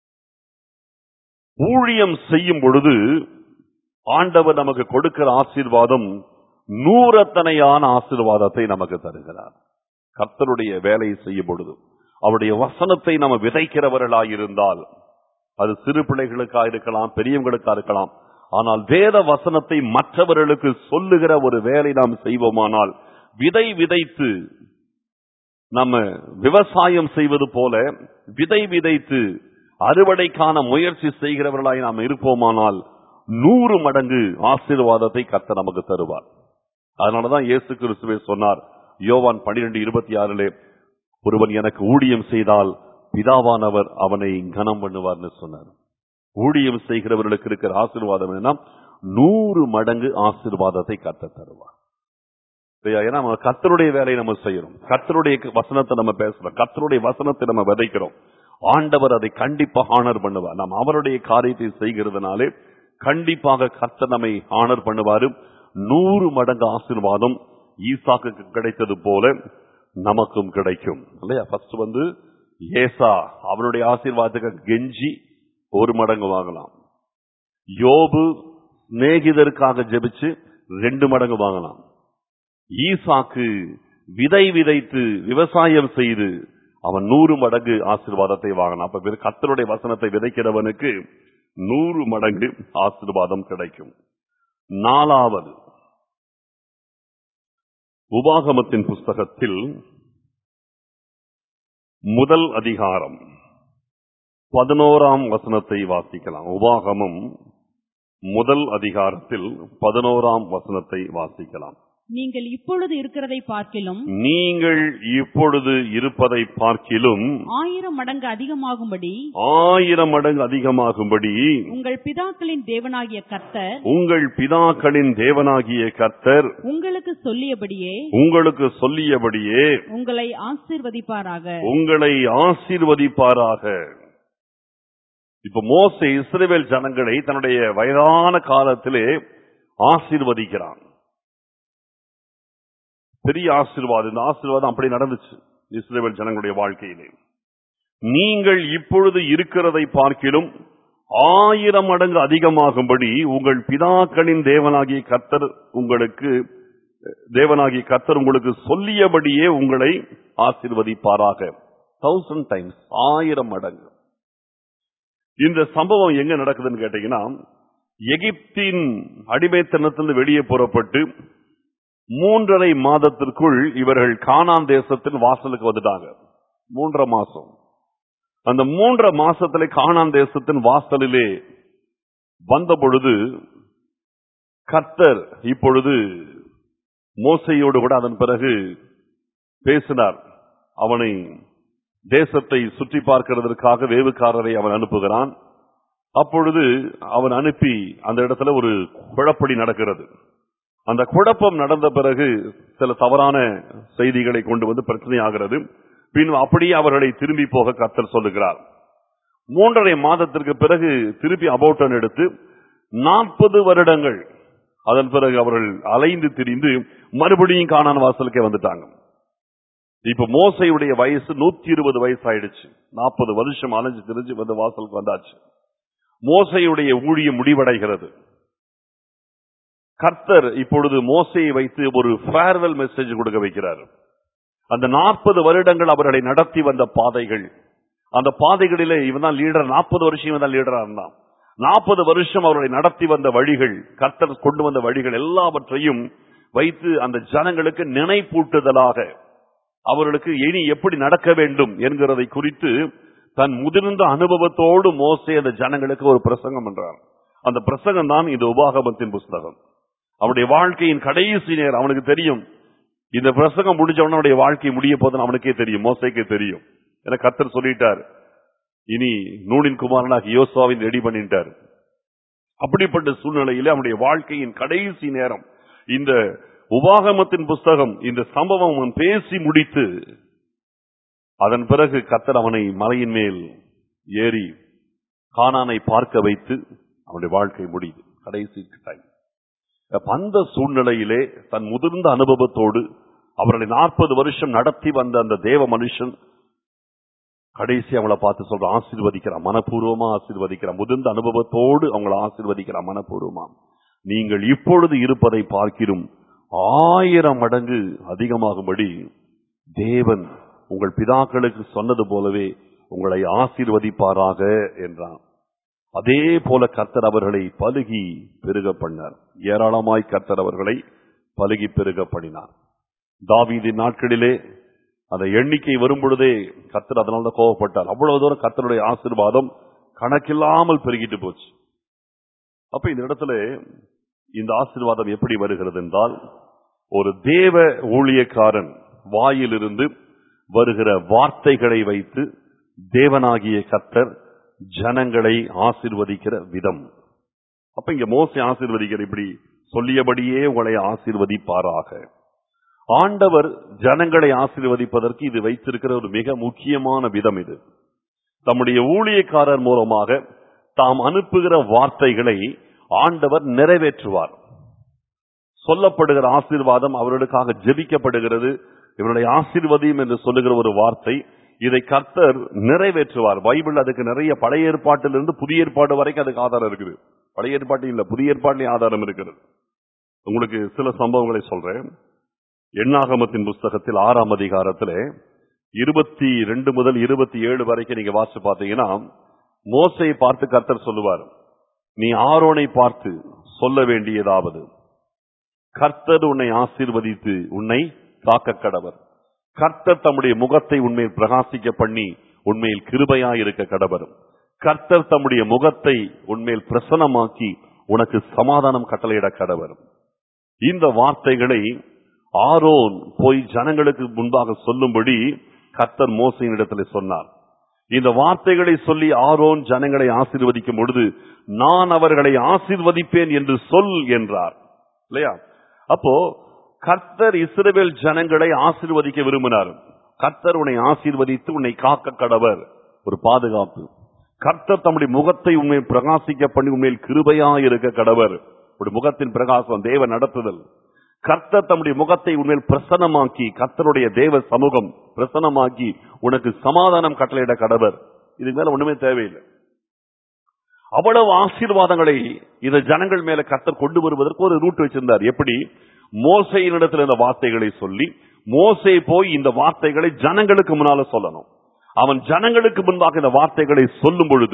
ஊழியம் செய்யும் பொழுது ஆண்டவர் நமக்கு கொடுக்கிற ஆசீர்வாதம் நூறத்தனையான ஆசீர்வாதத்தை நமக்கு தருகிறார் கர்த்தருடைய வேலையை செய்யும் பொழுது அவருடைய வசனத்தை நம்ம விதைக்கிறவர்களாயிருந்தால் அது சிறு பிள்ளைகளுக்கா இருக்கலாம் பெரியவங்களுக்கா இருக்கலாம் ஆனால் வேத வசனத்தை மற்றவர்களுக்கு சொல்லுகிற ஒரு வேலை நாம் செய்வோமானால் விதை விதைத்து நம்ம விவசாயம் செய்வது போல விதை விதைத்து அறுவடைக்கான முயற்சி செய்கிறவர்களாய் நாம் இருப்போமானால் நூறு மடங்கு ஆசீர்வாதத்தை கத்த நமக்கு தருவார் அதனாலதான் இயேசு கிறிஸ்துவே சொன்னார் யோவான் பனிரெண்டு இருபத்தி ஆறிலே ஒருவன் எனக்கு ஊழியம் செய்தால் பிதாவானவர் அவனை கனம் பண்ணுவார்னு சொன்னார் ஊழியம் செய்கிறவர்களுக்கு இருக்கிற ஆசீர்வாதம் என்ன நூறு மடங்கு ஆசீர்வாதத்தை கத்த தருவார் இல்லையா? ஏன்னா நம்ம கர்த்தருடைய வேலையை நம்ம செய்யறோம் கர்த்தருடைய வசனத்தை நம்ம பேசுறோம் கர்த்தருடைய வசனத்தை நம்ம விதைக்கிறோம் ஆண்டவர் அதை கண்டிப்பாக ஆனர் பண்ணுவார் நாம் அவருடைய காரியத்தை செய்கிறதுனாலே கண்டிப்பாக கர்த்தர் நம்மை ஆனர் பண்ணுவாரு நூறு மடங்கு ஆசீர்வாதம் ஈசாக்கு கிடைத்தது போல நமக்கும் கிடைக்கும் இல்லையா ஃபர்ஸ்ட் வந்து ஏசா அவனுடைய ஆசீர்வாதத்துக்கு கெஞ்சி ஒரு மடங்கு வாங்கலாம் யோபு சிநேகிதருக்காக ஜெபிச்சு ரெண்டு மடங்கு வாங்கலாம் ஈசாக்கு விதை விதைத்து விவசாயம் செய்து அவன் நூறு மடங்கு ஆசீர்வாதத்தை வாங்கினான் அப்ப வெறும் கர்த்தருடைய வசனத்தை விதைக்கிறவனுக்கு நூறு மடங்கு ஆசீர்வாதம் கிடைக்கும் நாலாவது உபாகமத்தின் புஸ்தகத்தில் முதல் அதிகாரம் பதினோராம் வசனத்தை வாசிக்கலாம் உபாகமம் முதல் அதிகாரத்தில் பதினோராம் வசனத்தை வாசிக்கலாம் நீங்கள் இப்பொழுது இருக்கிறதை பார்க்கிலும் நீங்கள் இப்பொழுது இருப்பதை பார்க்கிலும் ஆயிரம் மடங்கு அதிகமாகும்படி ஆயிரம் மடங்கு அதிகமாகும்படி உங்கள் பிதாக்களின் தேவனாகிய கர்த்தர் உங்கள் பிதாக்களின் தேவனாகிய கர்த்தர் உங்களுக்கு சொல்லியபடியே உங்களுக்கு சொல்லியபடியே உங்களை ஆசீர்வதிப்பாராக உங்களை ஆசீர்வதிப்பாராக இப்ப மோசே இஸ்ரவேல் ஜனங்களை தன்னுடைய வயதான காலத்திலே ஆசீர்வதிக்கிறான் பெரிய ஆசீர்வாதம் இந்த ஆசீர்வாதம் அப்படி நடந்துச்சு இஸ்ரவேல் ஜனங்களுடைய வாழ்க்கையிலே நீங்கள் இப்பொழுது இருக்கிறதை பார்க்கிலும் ஆயிரம் மடங்கு அதிகமாகும்படி உங்கள் பிதாக்களின் தேவனாகிய கர்த்தர் உங்களுக்கு தேவனாகிய கர்த்தர் உங்களுக்கு சொல்லியபடியே உங்களை ஆசீர்வதிப்பாராக தௌசண்ட் டைம்ஸ் ஆயிரம் மடங்கு இந்த சம்பவம் எங்க நடக்குதுன்னு கேட்டீங்கன்னா எகிப்தின் அடிமைத்தனத்திலிருந்து வெளியே புறப்பட்டு மூன்றரை மாதத்திற்குள் இவர்கள் கானான் தேசத்தின் வாசலுக்கு வந்துட்டாங்க மூன்றரை மாசம் அந்த மூன்றரை மாசத்துல கானான் தேசத்தின் வாசலிலே வந்த பொழுது கர்த்தர் இப்பொழுது மோசையோடு கூட அதன் பிறகு பேசினார் அவனை தேசத்தை சுற்றி பார்க்கிறதற்காக வேவுக்காரரை அவன் அனுப்புகிறான் அப்பொழுது அவன் அனுப்பி அந்த இடத்துல ஒரு குழப்படி நடக்கிறது அந்த குழப்பம் நடந்த பிறகு சில தவறான செய்திகளை கொண்டு வந்து பிரச்சனை ஆகிறது பின் அப்படியே அவர்களை திரும்பி போக கர்த்தர் சொல்லுகிறார் மூன்றரை மாதத்திற்கு பிறகு திருப்பி அபௌட்டன் எடுத்து நாற்பது வருடங்கள் அதன் பிறகு அவர்கள் அலைந்து திரிந்து மறுபடியும் காணான் வாசலுக்கே வந்துட்டாங்க இப்ப மோசையுடைய வயசு நூத்தி இருபது வயசு ஆயிடுச்சு நாற்பது வருஷம் அலைஞ்சு திரிஞ்சு வந்து வாசலுக்கு வந்தாச்சு மோசையுடைய ஊழியம் முடிவடைகிறது கர்த்தர் இப்பொழுது மோசையை வைத்து ஒரு ஃபேர்வெல் மெசேஜ் கொடுக்க வைக்கிறார் அந்த நாற்பது வருடங்கள் அவர்களை நடத்தி வந்த பாதைகள் அந்த பாதைகளிலே இவன் தான் லீடர் நாற்பது வருஷம் இவன் தான் லீடரா இருந்தான் நாற்பது வருஷம் அவர்களை நடத்தி வந்த வழிகள் கர்த்தர் கொண்டு வந்த வழிகள் எல்லாவற்றையும் வைத்து அந்த ஜனங்களுக்கு நினைப்பூட்டுதலாக அவர்களுக்கு இனி எப்படி நடக்க வேண்டும் என்கிறதை குறித்து தன் முதிர்ந்த அனுபவத்தோடு மோசே அந்த ஜனங்களுக்கு ஒரு பிரசங்கம் பண்றார் அந்த பிரசங்கம் தான் இந்த உபாகமத்தின் புஸ்தகம் அவனுடைய வாழ்க்கையின் கடைசி நேரம் அவனுக்கு தெரியும் இந்த பிரசங்கம் முடிஞ்ச உடனே அவனுடைய வாழ்க்கை முடிய போதுன்னு அவனுக்கே தெரியும் மோசைக்கே தெரியும் என கத்தர் சொல்லிட்டார் இனி நூனின் குமாரனாக யோசுவாவின் ரெடி பண்ணிட்டார் அப்படிப்பட்ட சூழ்நிலையிலே அவனுடைய வாழ்க்கையின் கடைசி நேரம் இந்த உபாகமத்தின் புஸ்தகம் இந்த சம்பவம் அவன் பேசி முடித்து அதன் பிறகு கத்தர் அவனை மலையின் மேல் ஏறி கானானை பார்க்க வைத்து அவனுடைய வாழ்க்கை முடியுது கடைசி டைம் அப்ப அந்த சூழ்நிலையிலே தன் முதிர்ந்த அனுபவத்தோடு அவர்களை நாற்பது வருஷம் நடத்தி வந்த அந்த தேவ மனுஷன் கடைசி அவங்கள பார்த்து சொல்ற ஆசீர்வதிக்கிறான் மனப்பூர்வமா ஆசீர்வதிக்கிறான் முதிர்ந்த அனுபவத்தோடு அவங்கள ஆசீர்வதிக்கிறான் மனப்பூர்வமா நீங்கள் இப்பொழுது இருப்பதை பார்க்கிறோம் ஆயிரம் மடங்கு அதிகமாகும்படி தேவன் உங்கள் பிதாக்களுக்கு சொன்னது போலவே உங்களை ஆசீர்வதிப்பாராக என்றான் அதே போல கர்த்தர் அவர்களை பலுகி பெருக பண்ணார் ஏராளமாய் கர்த்தர் அவர்களை பலுகி பெருக பண்ணினார் தாவீதின் நாட்களிலே அந்த எண்ணிக்கை வரும் பொழுதே கர்த்தர் அதனால தான் கோவப்பட்டார் அவ்வளவு தூரம் கர்த்தருடைய ஆசீர்வாதம் கணக்கில்லாமல் பெருகிட்டு போச்சு அப்ப இந்த இடத்துல இந்த ஆசீர்வாதம் எப்படி வருகிறது என்றால் ஒரு தேவ ஊழியக்காரன் வாயிலிருந்து வருகிற வார்த்தைகளை வைத்து தேவனாகிய கர்த்தர் ஜனங்களை ஆசீர்வதிக்கிற விதம் அப்ப இங்க மோசை ஆசீர்வதிக்கிற இப்படி சொல்லியபடியே உங்களை ஆசீர்வதிப்பாராக ஆண்டவர் ஜனங்களை ஆசீர்வதிப்பதற்கு இது வைத்திருக்கிற ஒரு மிக முக்கியமான விதம் இது தம்முடைய ஊழியக்காரர் மூலமாக தாம் அனுப்புகிற வார்த்தைகளை ஆண்டவர் நிறைவேற்றுவார் சொல்லப்படுகிற ஆசீர்வாதம் அவர்களுக்காக ஜெபிக்கப்படுகிறது இவருடைய ஆசீர்வதியும் என்று சொல்லுகிற ஒரு வார்த்தை இதை கர்த்தர் நிறைவேற்றுவார் பைபிள் அதுக்கு நிறைய பழைய ஏற்பாட்டிலிருந்து புதிய ஏற்பாடு வரைக்கும் அதுக்கு ஆதாரம் இருக்குது பழைய ஏற்பாட்டு இல்ல புதிய ஏற்பாட்டிலையும் ஆதாரம் இருக்கிறது உங்களுக்கு சில சம்பவங்களை சொல்றேன் எண்ணாகமத்தின் புஸ்தகத்தில் ஆறாம் அதிகாரத்தில் இருபத்தி ரெண்டு முதல் இருபத்தி ஏழு வரைக்கும் நீங்க வாசிச்சு பார்த்தீங்கன்னா மோசையை பார்த்து கர்த்தர் சொல்லுவார் நீ ஆரோனை பார்த்து சொல்ல வேண்டியதாவது கர்த்தர் உன்னை ஆசீர்வதித்து உன்னை காக்க கடவர் கர்த்தர் தம்முடைய முகத்தை உண்மையில் பிரகாசிக்க பண்ணி உண்மையில் கிருபையாய் இருக்க கடவர் கர்த்தர் தம்முடைய முகத்தை உண்மையில் பிரசனமாக்கி உனக்கு சமாதானம் கட்டளையிட கடவர் இந்த வார்த்தைகளை ஆரோன் போய் ஜனங்களுக்கு முன்பாக சொல்லும்படி கர்த்தர் மோசையின் இடத்துல சொன்னார் இந்த வார்த்தைகளை சொல்லி ஆரோன் ஜனங்களை ஆசீர்வதிக்கும் பொழுது நான் அவர்களை ஆசீர்வதிப்பேன் என்று சொல் என்றார் இல்லையா அப்போ கர்த்தர் இஸ்ரவேல் ஜனங்களை ஆசீர்வதிக்க விரும்பினார் கர்த்தர் உன்னை ஆசீர்வதித்து உன்னை காக்க கடவர் ஒரு பாதுகாப்பு கர்த்தர் தம்முடைய முகத்தை உண்மையில் பிரகாசிக்க பண்ணி உண்மையில் கிருபையா இருக்க கடவர் ஒரு முகத்தின் பிரகாசம் தேவ நடத்துதல் கர்த்தர் தம்முடைய முகத்தை உண்மையில் பிரசன்னமாக்கி கர்த்தருடைய தேவ சமூகம் பிரசன்னமாக்கி உனக்கு சமாதானம் கட்டளையிட கடவர் இதுக்கு மேல ஒண்ணுமே தேவையில்லை அவ்வளவு ஆசீர்வாதங்களை இந்த ஜனங்கள் மேல கர்த்தர் கொண்டு வருவதற்கு ஒரு ரூட் வச்சிருந்தார் எப்படி மோசையினிடத்தில் இந்த வார்த்தைகளை சொல்லி மோசை போய் இந்த வார்த்தைகளை ஜனங்களுக்கு முன்னால சொல்லணும் அவன் ஜனங்களுக்கு முன்பாக இந்த வார்த்தைகளை சொல்லும் பொழுது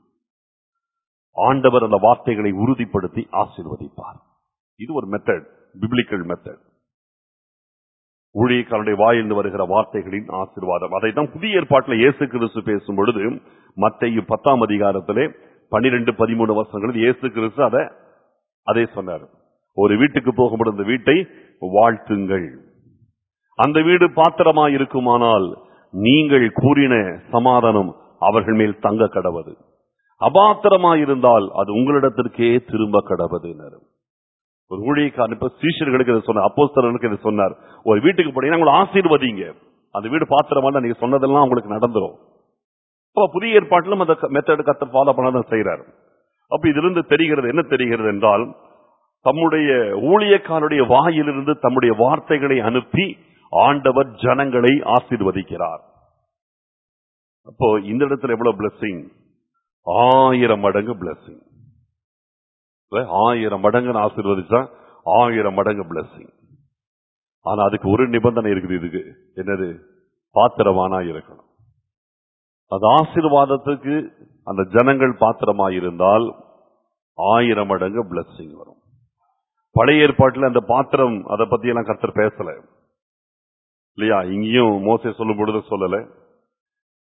ஆண்டவர் அந்த வார்த்தைகளை உறுதிப்படுத்தி ஆசீர்வதிப்பார் இது ஒரு மெத்தட் பிப்ளிக்கல் மெத்தட் ஊழியக்காரனுடைய வாயிலிருந்து வருகிற வார்த்தைகளின் ஆசீர்வாதம் அதை தான் புதிய ஏற்பாட்டில் இயேசு கிறிஸ்து பேசும் பொழுது மத்திய பத்தாம் அதிகாரத்திலே பனிரெண்டு பதிமூணு வருஷங்களில் இயேசு கிறிஸ்து அதை அதே சொன்னார் ஒரு வீட்டுக்கு போகும்போது அந்த வீட்டை வாழ்த்துங்கள் அந்த வீடு பாத்திரமா இருக்குமானால் நீங்கள் கூறின சமாதானம் அவர்கள் மேல் தங்க கடவது அபாத்திரமா இருந்தால் அது உங்களிடத்திற்கே திரும்ப கடவது ஒரு ஊழியக்காரன் இப்ப சீஷர்களுக்கு இதை சொன்னார் அப்போஸ்தலர்களுக்கு இதை சொன்னார் ஒரு வீட்டுக்கு போனீங்கன்னா உங்களை ஆசீர்வதிங்க அந்த வீடு பாத்திரமா நீங்க சொன்னதெல்லாம் உங்களுக்கு நடந்துரும் அப்ப புதிய ஏற்பாட்டிலும் அந்த மெத்தட் கத்தர் ஃபாலோ பண்ணதான் செய்யறாரு அப்ப இதிலிருந்து தெரிகிறது என்ன தெரிகிறது என்றால் தம்முடைய ஊழியக்காரனுடைய வாயிலிருந்து தம்முடைய வார்த்தைகளை அனுப்பி ஆண்டவர் ஜனங்களை ஆசீர்வதிக்கிறார் அப்போ இந்த இடத்துல எவ்வளவு பிளஸிங் ஆயிரம் மடங்கு பிளஸிங் ஆயிரம் மடங்கு ஆசீர்வதிச்சா ஆயிரம் மடங்கு பிளஸிங் ஆனா அதுக்கு ஒரு நிபந்தனை இருக்குது இதுக்கு என்னது பாத்திரமானா இருக்கணும் அது ஆசீர்வாதத்துக்கு அந்த ஜனங்கள் பாத்திரமா இருந்தால் ஆயிரம் மடங்கு பிளஸிங் வரும் பழைய ஏற்பாட்டில் அந்த பாத்திரம் அதை பத்தி எல்லாம் கர்த்தர் பேசல இல்லையா இங்கேயும் மோசை சொல்லும் பொழுது சொல்லல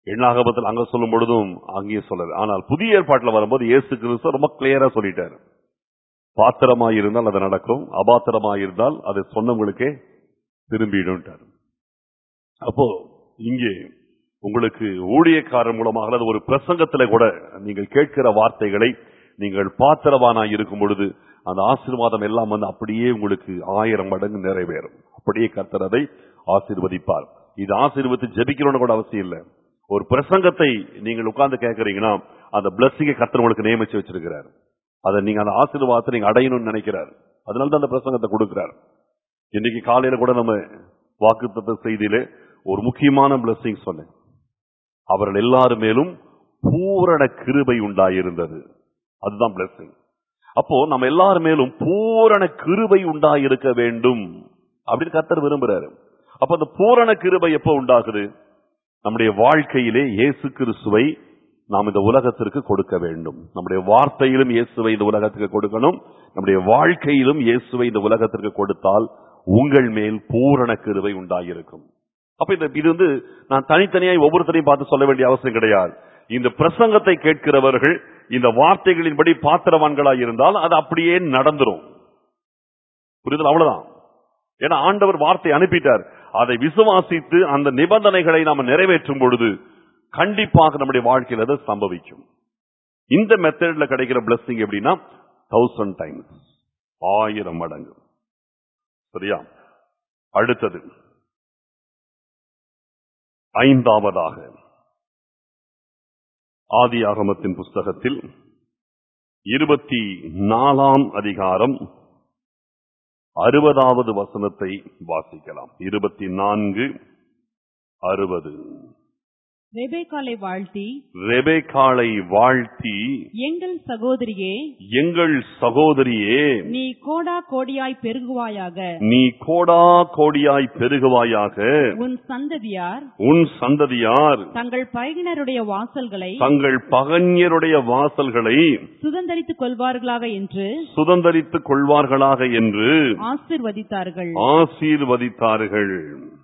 எண்ணாகமத்தில் அங்க சொல்லும் பொழுதும் அங்கேயே சொல்லல ஆனால் புதிய ஏற்பாட்டில் வரும்போது இயேசு கிறிஸ்து ரொம்ப கிளியரா சொல்லிட்டாரு பாத்திரமாய் இருந்தால் அது நடக்கும் அபாத்திரமாய் இருந்தால் அது சொன்னவங்களுக்கே திரும்பிடும்ட்டார் அப்போ இங்கே உங்களுக்கு ஊழியக்காரர் மூலமாக அல்லது ஒரு பிரசங்கத்துல கூட நீங்கள் கேட்கிற வார்த்தைகளை நீங்கள் பாத்திரவானாய் இருக்கும் பொழுது அந்த ஆசீர்வாதம் எல்லாம் வந்து அப்படியே உங்களுக்கு ஆயிரம் மடங்கு நிறைவேறும் அப்படியே கர்த்தர் அதை ஆசீர்வதிப்பார் இது ஆசீர்வதித்து ஜெபிக்கணும்னு கூட அவசியம் இல்லை ஒரு பிரசங்கத்தை நீங்கள் உட்கார்ந்து கேட்கறீங்கன்னா அந்த பிளஸ்ஸிங்கை கர்த்தர் உங்களுக்கு நியமிச்சு வச்சிருக்கிறார் அதை நீங்க அந்த ஆசீர்வாதத்தை நீங்க அடையணும்னு நினைக்கிறார் அதனால தான் அந்த பிரசங்கத்தை கொடுக்கிறார் இன்னைக்கு காலையில கூட நம்ம வாக்குத்தத்த செய்தியிலே ஒரு முக்கியமான blessing சொன்னேன் அவர்கள் எல்லாரும் மேலும் பூரண கிருபை உண்டாயிருந்தது அதுதான் blessing அப்போ நம்ம எல்லார் மேலும் பூரண கிருபை உண்டாயிருக்க வேண்டும் அப்படின்னு கர்த்தர் விரும்புறாரு அப்ப அந்த பூரண கிருபை எப்போ உண்டாகுது நம்முடைய வாழ்க்கையிலே இயேசு கிறிஸ்துவை நாம் இந்த உலகத்திற்கு கொடுக்க வேண்டும் நம்முடைய வார்த்தையிலும் இயேசுவை இந்த உலகத்துக்கு கொடுக்கணும் நம்முடைய வாழ்க்கையிலும் இயேசுவை இந்த உலகத்திற்கு கொடுத்தால் உங்கள் மேல் பூரண கிருபை உண்டாயிருக்கும் அப்ப இந்த இது வந்து நான் தனித்தனியாய் ஒவ்வொருத்தரையும் பார்த்து சொல்ல வேண்டிய அவசியம் கிடையாது இந்த பிரசங்கத்தை கேட்கிறவர்கள் இந்த வார்த்தைகளின்படி பாத்திரவான்களாய் இருந்தால் அது அப்படியே நடந்துரும் புரியுது அவ்வளவுதான் ஏன்னா ஆண்டவர் வார்த்தை அனுப்பிட்டார் அதை விசுவாசித்து அந்த நிபந்தனைகளை நாம நிறைவேற்றும் பொழுது கண்டிப்பாக நம்முடைய வாழ்க்கையில் அது சம்பவிக்கும் இந்த மெத்தட்ல கிடைக்கிற blessing எப்படின்னா தௌசண்ட் டைம்ஸ் ஆயிரம் மடங்கு சரியா அடுத்தது ஐந்தாவதாக ஆதியாகமத்தின் புஸ்தகத்தில் இருபத்தி நாலாம் அதிகாரம் அறுபதாவது வசனத்தை வாசிக்கலாம் இருபத்தி நான்கு அறுபது ரெபேக்காலை வாழ்த்தி ரெபேக்காளை வாழ்த்தி எங்கள் சகோதரியே எங்கள் சகோதரியே நீ கோடா கோடியாய் பெருகுவாயாக நீ கோடா கோடியாய் பெருகுவாயாக உன் சந்ததியார் உன் சந்ததியார் தங்கள் பையினருடைய வாசல்களை தங்கள் பகன்யருடைய வாசல்களை சுதந்தரித்துக் கொள்வார்களாக என்று சுதந்தரித்துக் கொள்வார்களாக என்று ஆசிர்வதித்தார்கள் ஆசீர்வதித்தார்கள்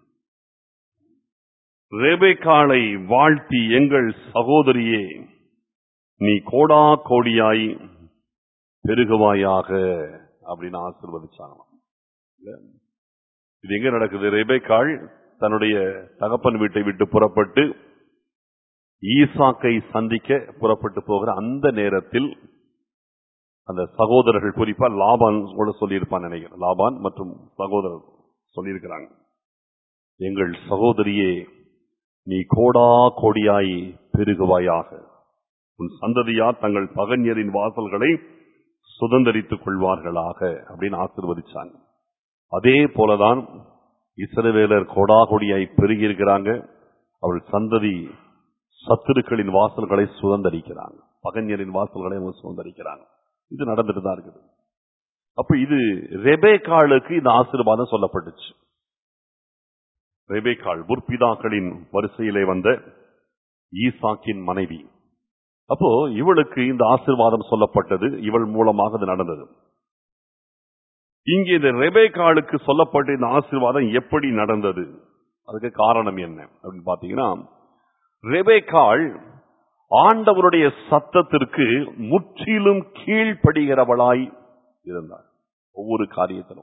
ரெபேக்காளை வாழ்த்தி எங்கள் சகோதரியே நீ கோடா கோடியாய் பெருகுவாயாக அப்படின்னு ஆசீர்வதிச்சாங்களாம் இல்ல? இது எங்க நடக்குது ரெபேக்காள் தன்னுடைய தகப்பன் வீட்டை விட்டு புறப்பட்டு ஈசாக்கை சந்திக்க புறப்பட்டு போகிற அந்த நேரத்தில் அந்த சகோதரர்கள் குறிப்பா லாபான் கூட சொல்லியிருப்பான் நினைக்கிறேன் லாபான் மற்றும் சகோதரர் சொல்லியிருக்கிறாங்க எங்கள் சகோதரியே நீ கோடா கோடியாய் பெருகுவாயாக உன் சந்ததியார் தங்கள் பகன்யரின் வாசல்களை சுதந்தரித்துக் கொள்வார்களாக அப்படின்னு ஆசிர்வதிச்சாங்க அதே போலதான் இஸ்ரவேலர் கோடா கோடியாய் பெருகி இருக்கிறாங்க அவள் சந்ததி சத்துருக்களின் வாசல்களை சுதந்தரிக்கிறாங்க பகன்யரின் வாசல்களை அவங்க சுதந்தரிக்கிறாங்க இது நடந்துட்டு தான் இருக்குது அப்ப இது ரெபேக்காளுக்கு இந்த ஆசீர்வாதம் சொல்லப்பட்டுச்சு ரெபேக்காள் முற்பிதாக்களின் வரிசையிலே வந்த ஈசாக்கின் மனைவி அப்போ இவளுக்கு இந்த ஆசீர்வாதம் சொல்லப்பட்டது இவள் மூலமாக இது நடந்தது இங்கே இந்த ரெபேக்காளுக்கு சொல்லப்பட்ட இந்த ஆசீர்வாதம் எப்படி நடந்தது அதுக்கு காரணம் என்ன அப்படின்னு பாத்தீங்கன்னா ரெபேக்காள் ஆண்டவருடைய சத்தத்திற்கு முற்றிலும் கீழ்ப்படுகிறவளாய் இருந்தார் ஒவ்வொரு காரியத்திலும்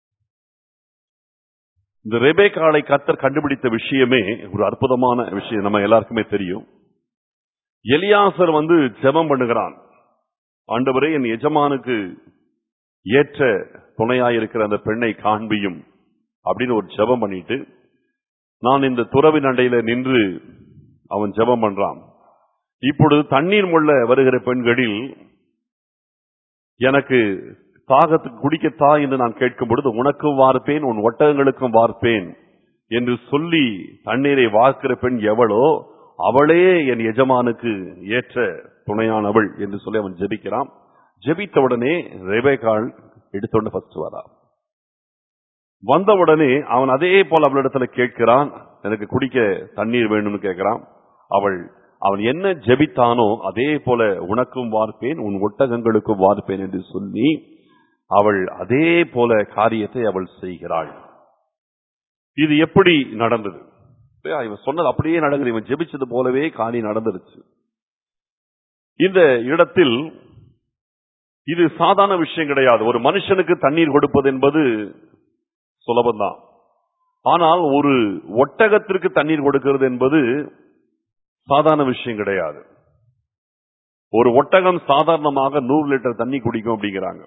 இந்த ரெபேக்காளை கத்தர் கண்டுபிடித்த விஷயமே ஒரு அற்புதமான விஷயம் நம்ம எல்லாருக்குமே தெரியும் எலியாசர் வந்து ஜெபம் பண்ணுகிறான் ஆண்டவரே என் எஜமானுக்கு ஏற்ற துணையாயிருக்கிற அந்த பெண்ணை காண்பியும் அப்படின்னு ஒரு ஜெபம் பண்ணிட்டு நான் இந்த துறவின் அண்டையில நின்று அவன் ஜெபம் பண்றான் இப்பொழுது தண்ணீர் முள்ள வருகிற பெண்களில் எனக்கு தாகத்துக்கு குடிக்கத்தா என்று நான் கேட்கும் பொழுது உனக்கும் வார்ப்பேன் உன் ஒட்டகங்களுக்கும் வார்ப்பேன் என்று சொல்லி தண்ணீரை வார்க்கிற பெண் எவளோ அவளே என் எஜமானுக்கு ஏற்ற துணையானவள் என்று சொல்லி அவன் ஜெபிக்கிறான் ஜெபித்த உடனே ரெபேக்காள் எடுத்தோண்டு ஃபர்ஸ்ட் வரா வந்த உடனே அவன் அதே போல அவளிடத்துல கேட்கிறான் எனக்கு குடிக்க தண்ணீர் வேணும்னு கேட்கிறான் அவள் அவன் என்ன ஜெபித்தானோ அதே போல உனக்கும் வார்ப்பேன் உன் ஒட்டகங்களுக்கும் வார்ப்பேன் என்று சொல்லி அவள் அதே போல காரியத்தை அவள் செய்கிறாள் இது எப்படி நடந்தது இல்லையா? இவன் சொன்னது அப்படியே நடக்குது இவன் ஜெபிச்சது போலவே காரியம் நடந்துருச்சு இந்த இடத்தில் இது சாதாரண விஷயம் கிடையாது ஒரு மனுஷனுக்கு தண்ணீர் கொடுப்பது என்பது சுலபம்தான் ஆனால் ஒரு ஒட்டகத்திற்கு தண்ணீர் கொடுக்கிறது என்பது சாதாரண விஷயம் கிடையாது ஒரு ஒட்டகம் சாதாரணமாக நூறு லிட்டர் தண்ணி குடிக்கும் அப்படிங்கிறாங்க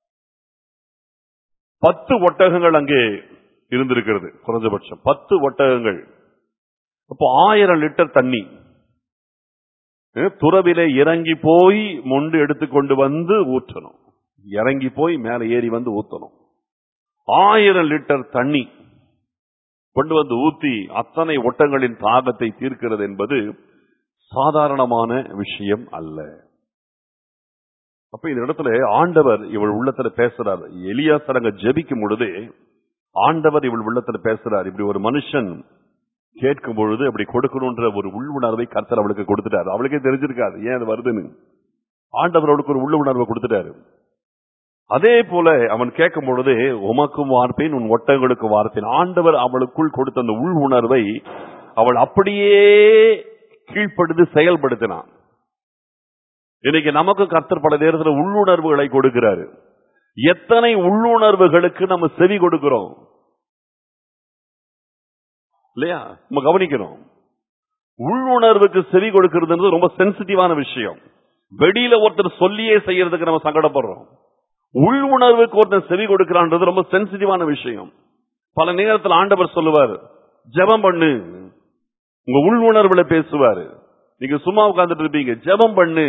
பத்து ஒட்டகங்கள் அங்கே இருந்திருக்கிறது குறைஞ்சபட்சம் பத்து ஒட்டகங்கள் அப்போ ஆயிரம் லிட்டர் தண்ணி அஹ், துறவிலே இறங்கி போய் மொண்டு எடுத்துக்கொண்டு வந்து ஊற்றணும் இறங்கி போய் மேலே ஏறி வந்து ஊத்தணும் ஆயிரம் லிட்டர் தண்ணி கொண்டு வந்து ஊத்தி அத்தனை ஒட்டங்களின் தாகத்தை தீர்க்கிறது என்பது சாதாரணமான விஷயம் அல்ல அப்ப இந்த இடத்துல ஆண்டவர் இவள் உள்ளத்துல பேசுறார் எலியா சரங்க ஜெபிக்கும் பொழுதே ஆண்டவர் இவள் உள்ளத்துல பேசுறார் இப்படி ஒரு மனுஷன் கேட்கும் பொழுது அப்படி கொடுக்கணும்ன்ற ஒரு உள்ளுணர்வை கர்த்தர் அவளுக்கு கொடுத்துட்டாரு அவளுக்கே தெரிஞ்சிருக்காது ஏன் அது வருதுன்னு ஆண்டவர் அவளுக்கு ஒரு உள்ளுணர்வை கொடுத்துட்டாரு அதே போல அவன் கேட்கும் பொழுதே உமக்கும் வார்ப்பேன் உன் ஒட்டங்களுக்கு வார்ப்பேன் ஆண்டவர் அவளுக்குள் கொடுத்த அந்த உள் உணர்வை அவள் அப்படியே கீழ்ப்படுத்தி செயல்படுத்தினான் இன்னைக்கு நமக்கு கர்த்தர் பல நேரத்தில் உள்ளுணர்வுகளை கொடுக்கிறாரு எத்தனை உள்ளுணர்வுகளுக்கு நம்ம செவி கொடுக்கிறோம் இல்லையா நம்ம கவனிக்கணும் உள்ளுணர்வுக்கு செவி கொடுக்கிறது ரொம்ப சென்சிட்டிவான விஷயம் வெளியில ஒருத்தர் சொல்லியே செய்யறதுக்கு நம்ம சங்கடப்படுறோம் உள் உணர்வுக்கு ஒருத்தன் செவி கொடுக்கிறான்றது ரொம்ப சென்சிட்டிவான விஷயம் பல நேரத்தில் ஆண்டவர் சொல்லுவார் ஜெபம் பண்ணு உங்க உள் உணர்வுல பேசுவாரு நீங்க சும்மா உட்கார்ந்துட்டு இருப்பீங்க ஜெபம் பண்ணு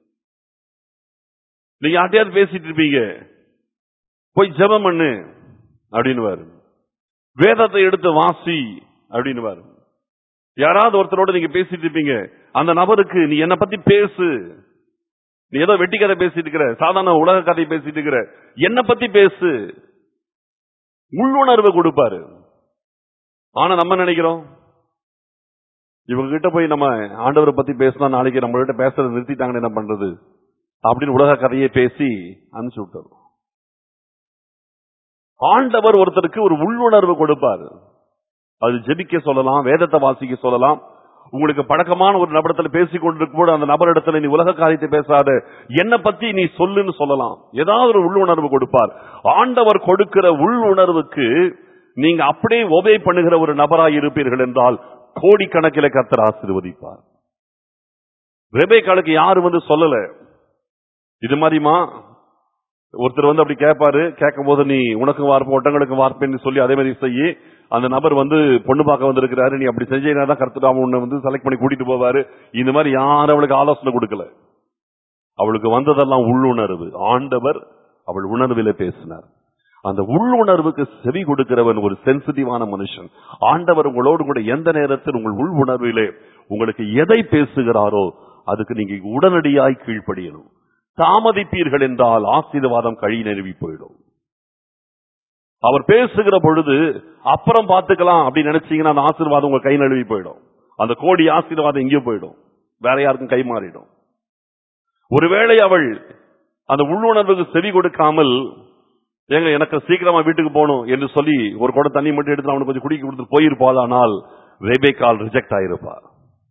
நீங்க யார்ட்டையாவது பேசிட்டு இருப்பீங்க போய் ஜெபம் பண்ணு அப்படின்னுவாரு வேதத்தை எடுத்து வாசி அப்படின்னுவாரு யாராவது ஒருத்தரோட நீங்க பேசிட்டு இருப்பீங்க அந்த நபருக்கு நீ என்ன பத்தி பேசு நீ ஏதோ வெட்டி கதை பேசிட்டு இருக்கிற சாதாரண உலக கதை பேசிட்டு இருக்கிற என்ன பத்தி பேசு உள்ளுணர்வு கொடுப்பாரு ஆனா நம்ம நினைக்கிறோம் இவங்க கிட்ட போய் நம்ம ஆண்டவரை பத்தி பேசினா நாளைக்கு நம்ம கிட்ட பேசுறதை நிறுத்திட்டாங்கன்னு என்ன பண்றது அப்படின்னு உலக கதையை பேசி அனுப்பிச்சு விட்டோம் ஆண்டவர் ஒருத்தருக்கு ஒரு உள்ளுணர்வு கொடுப்பாரு அது ஜெபிக்க சொல்லலாம் வேதத்தை வாசிக்க சொல்லலாம் உங்களுக்கு பழக்கமான ஒரு நபரிடத்துல பேசிக் கொண்டிருக்கும் போது அந்த நபரிடத்துல நீ உலக காரியத்தை பேசாத என்ன பத்தி நீ சொல்லுன்னு சொல்லலாம் ஏதாவது ஒரு உள்ளுணர்வு கொடுப்பார் ஆண்டவர் கொடுக்கிற உள் உணர்வுக்கு நீங்க அப்படியே ஒபே பண்ணுகிற ஒரு நபராய் இருப்பீர்கள் என்றால் கோடிக்கணக்கில் கர்த்தர் ஆசீர்வதிப்பார் ரெபேக்காளுக்கு யாரும் வந்து சொல்லல இது மாதிரிமா ஒருத்தர் வந்து அப்படி கேட்பாரு கேட்கும் போது நீ உனக்கு வார்ப்பு ஒட்டங்களுக்கு வார்ப்பேன்னு சொல்லி அதே மாதிரி செய்யி அந்த நபர் வந்து பொண்ணு பார்க்க வந்திருக்கிறாரு நீ அப்படி செஞ்சீங்கன்னா தான் கருத்துடாம உன்னை வந்து செலக்ட் பண்ணி கூட்டிட்டு போவாரு இந்த மாதிரி யாரும் அவளுக்கு ஆலோசனை கொடுக்கல அவளுக்கு வந்ததெல்லாம் உள்ளுணர்வு ஆண்டவர் அவள் உணர்வில பேசினார் அந்த உள்ளுணர்வுக்கு செவி கொடுக்கிறவன் ஒரு சென்சிட்டிவான மனுஷன் ஆண்டவர் உங்களோடு கூட எந்த நேரத்தில் உங்கள் உள் உணர்விலே உங்களுக்கு எதை பேசுகிறாரோ அதுக்கு நீங்க உடனடியாய் கீழ்ப்படியணும் தாமதிப்பீர்கள் என்றால் ஆசீர்வாதம் கழி நெருவி போயிடும் அவர் பேசுகிற பொழுது அப்புறம் பார்த்துக்கலாம் அப்படின்னு நினைச்சீங்கன்னா அந்த ஆசீர்வாதம் உங்க கை நழுவி போயிடும் அந்த கோடி ஆசீர்வாதம் எங்கேயோ போயிடும் வேற யாருக்கும் கை மாறிடும் ஒருவேளை அவள் அந்த உள்ளுணர்வுக்கு செவி கொடுக்காமல் ஏங்க எனக்கு சீக்கிரமா வீட்டுக்கு போகணும் என்று சொல்லி ஒரு குடம் தண்ணி மட்டும் எடுத்து அவனுக்கு கொஞ்சம் குடிக்க கொடுத்து போயிருப்பாள் ஆனால் ரெபேக்கால் ரிஜெக்ட் ஆயிருப்பார்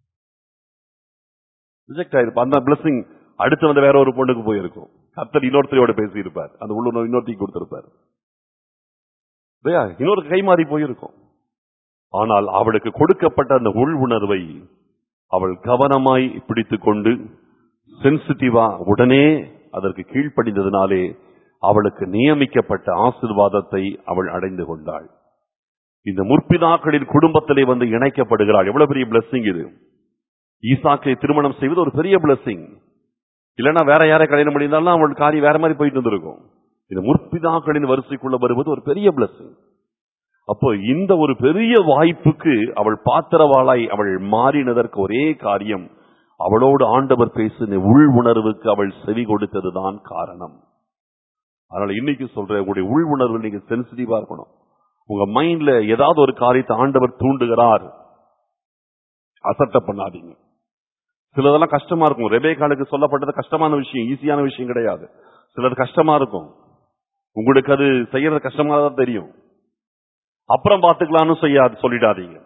ரிஜெக்ட் ஆயிருப்பா அந்த பிளஸிங் அடுத்து வந்து வேற ஒரு பொண்ணுக்கு போயிருக்கும் கத்தர் இன்னொருத்தரையோட பேசி இருப்பார் அந்த உள்ளுணர்வு இன்னொருத்தையும் கொடுத்திருப்பார் இல்லையா இன்னொரு கை மாறி போயிருக்கும் ஆனால் அவளுக்கு கொடுக்கப்பட்ட அந்த உள் உணர்வை அவள் கவனமாய் பிடித்துக் கொண்டு சென்சிட்டிவா உடனே அதற்கு கீழ்ப்படிந்ததினாலே அவளுக்கு நியமிக்கப்பட்ட ஆசிர்வாதத்தை அவள் அடைந்து கொண்டாள் இந்த முற்பிதாக்களின் குடும்பத்திலே வந்து இணைக்கப்படுகிறாள் எவ்வளவு பெரிய பிளஸ்ஸிங் இது ஈசாக்கை திருமணம் செய்வது ஒரு பெரிய பிளஸ்ஸிங் இல்லைன்னா வேற யாரை கல்யாணம் பண்ணியிருந்தாலும் அவள் காரியம் வேற மாதிரி போயிட்டு இருந்திருக்கும் இந்த முற்பிதாக்களின் வரிசைக்குள்ள வருவது ஒரு பெரிய பிளஸ்ஸிங் அப்போ இந்த ஒரு பெரிய வாய்ப்புக்கு அவள் பாத்திரவாளாய் அவள் மாறினதற்கு ஒரே காரியம் அவளோடு ஆண்டவர் பேசின உள் உணர்வுக்கு அவள் செவி கொடுத்ததுதான் காரணம் அதனால இன்னைக்கு சொல்றேன் உங்களுடைய உள் உணர்வு நீங்க சென்சிட்டிவா இருக்கணும் உங்க மைண்ட்ல ஏதாவது ஒரு காரியத்தை ஆண்டவர் தூண்டுகிறார் அசட்ட பண்ணாதீங்க சிலதெல்லாம் கஷ்டமா இருக்கும் ரெபேக்காலுக்கு சொல்லப்பட்டது கஷ்டமான விஷயம் ஈஸியான விஷயம் கிடையாது சிலது கஷ்டமா இருக்கும் உங்களுக்கு அது செய்யறது கஷ்டமா தான் தெரியும் அப்புறம் பார்த்துக்கலாம்னு செய்யாது சொல்லிடாதீங்க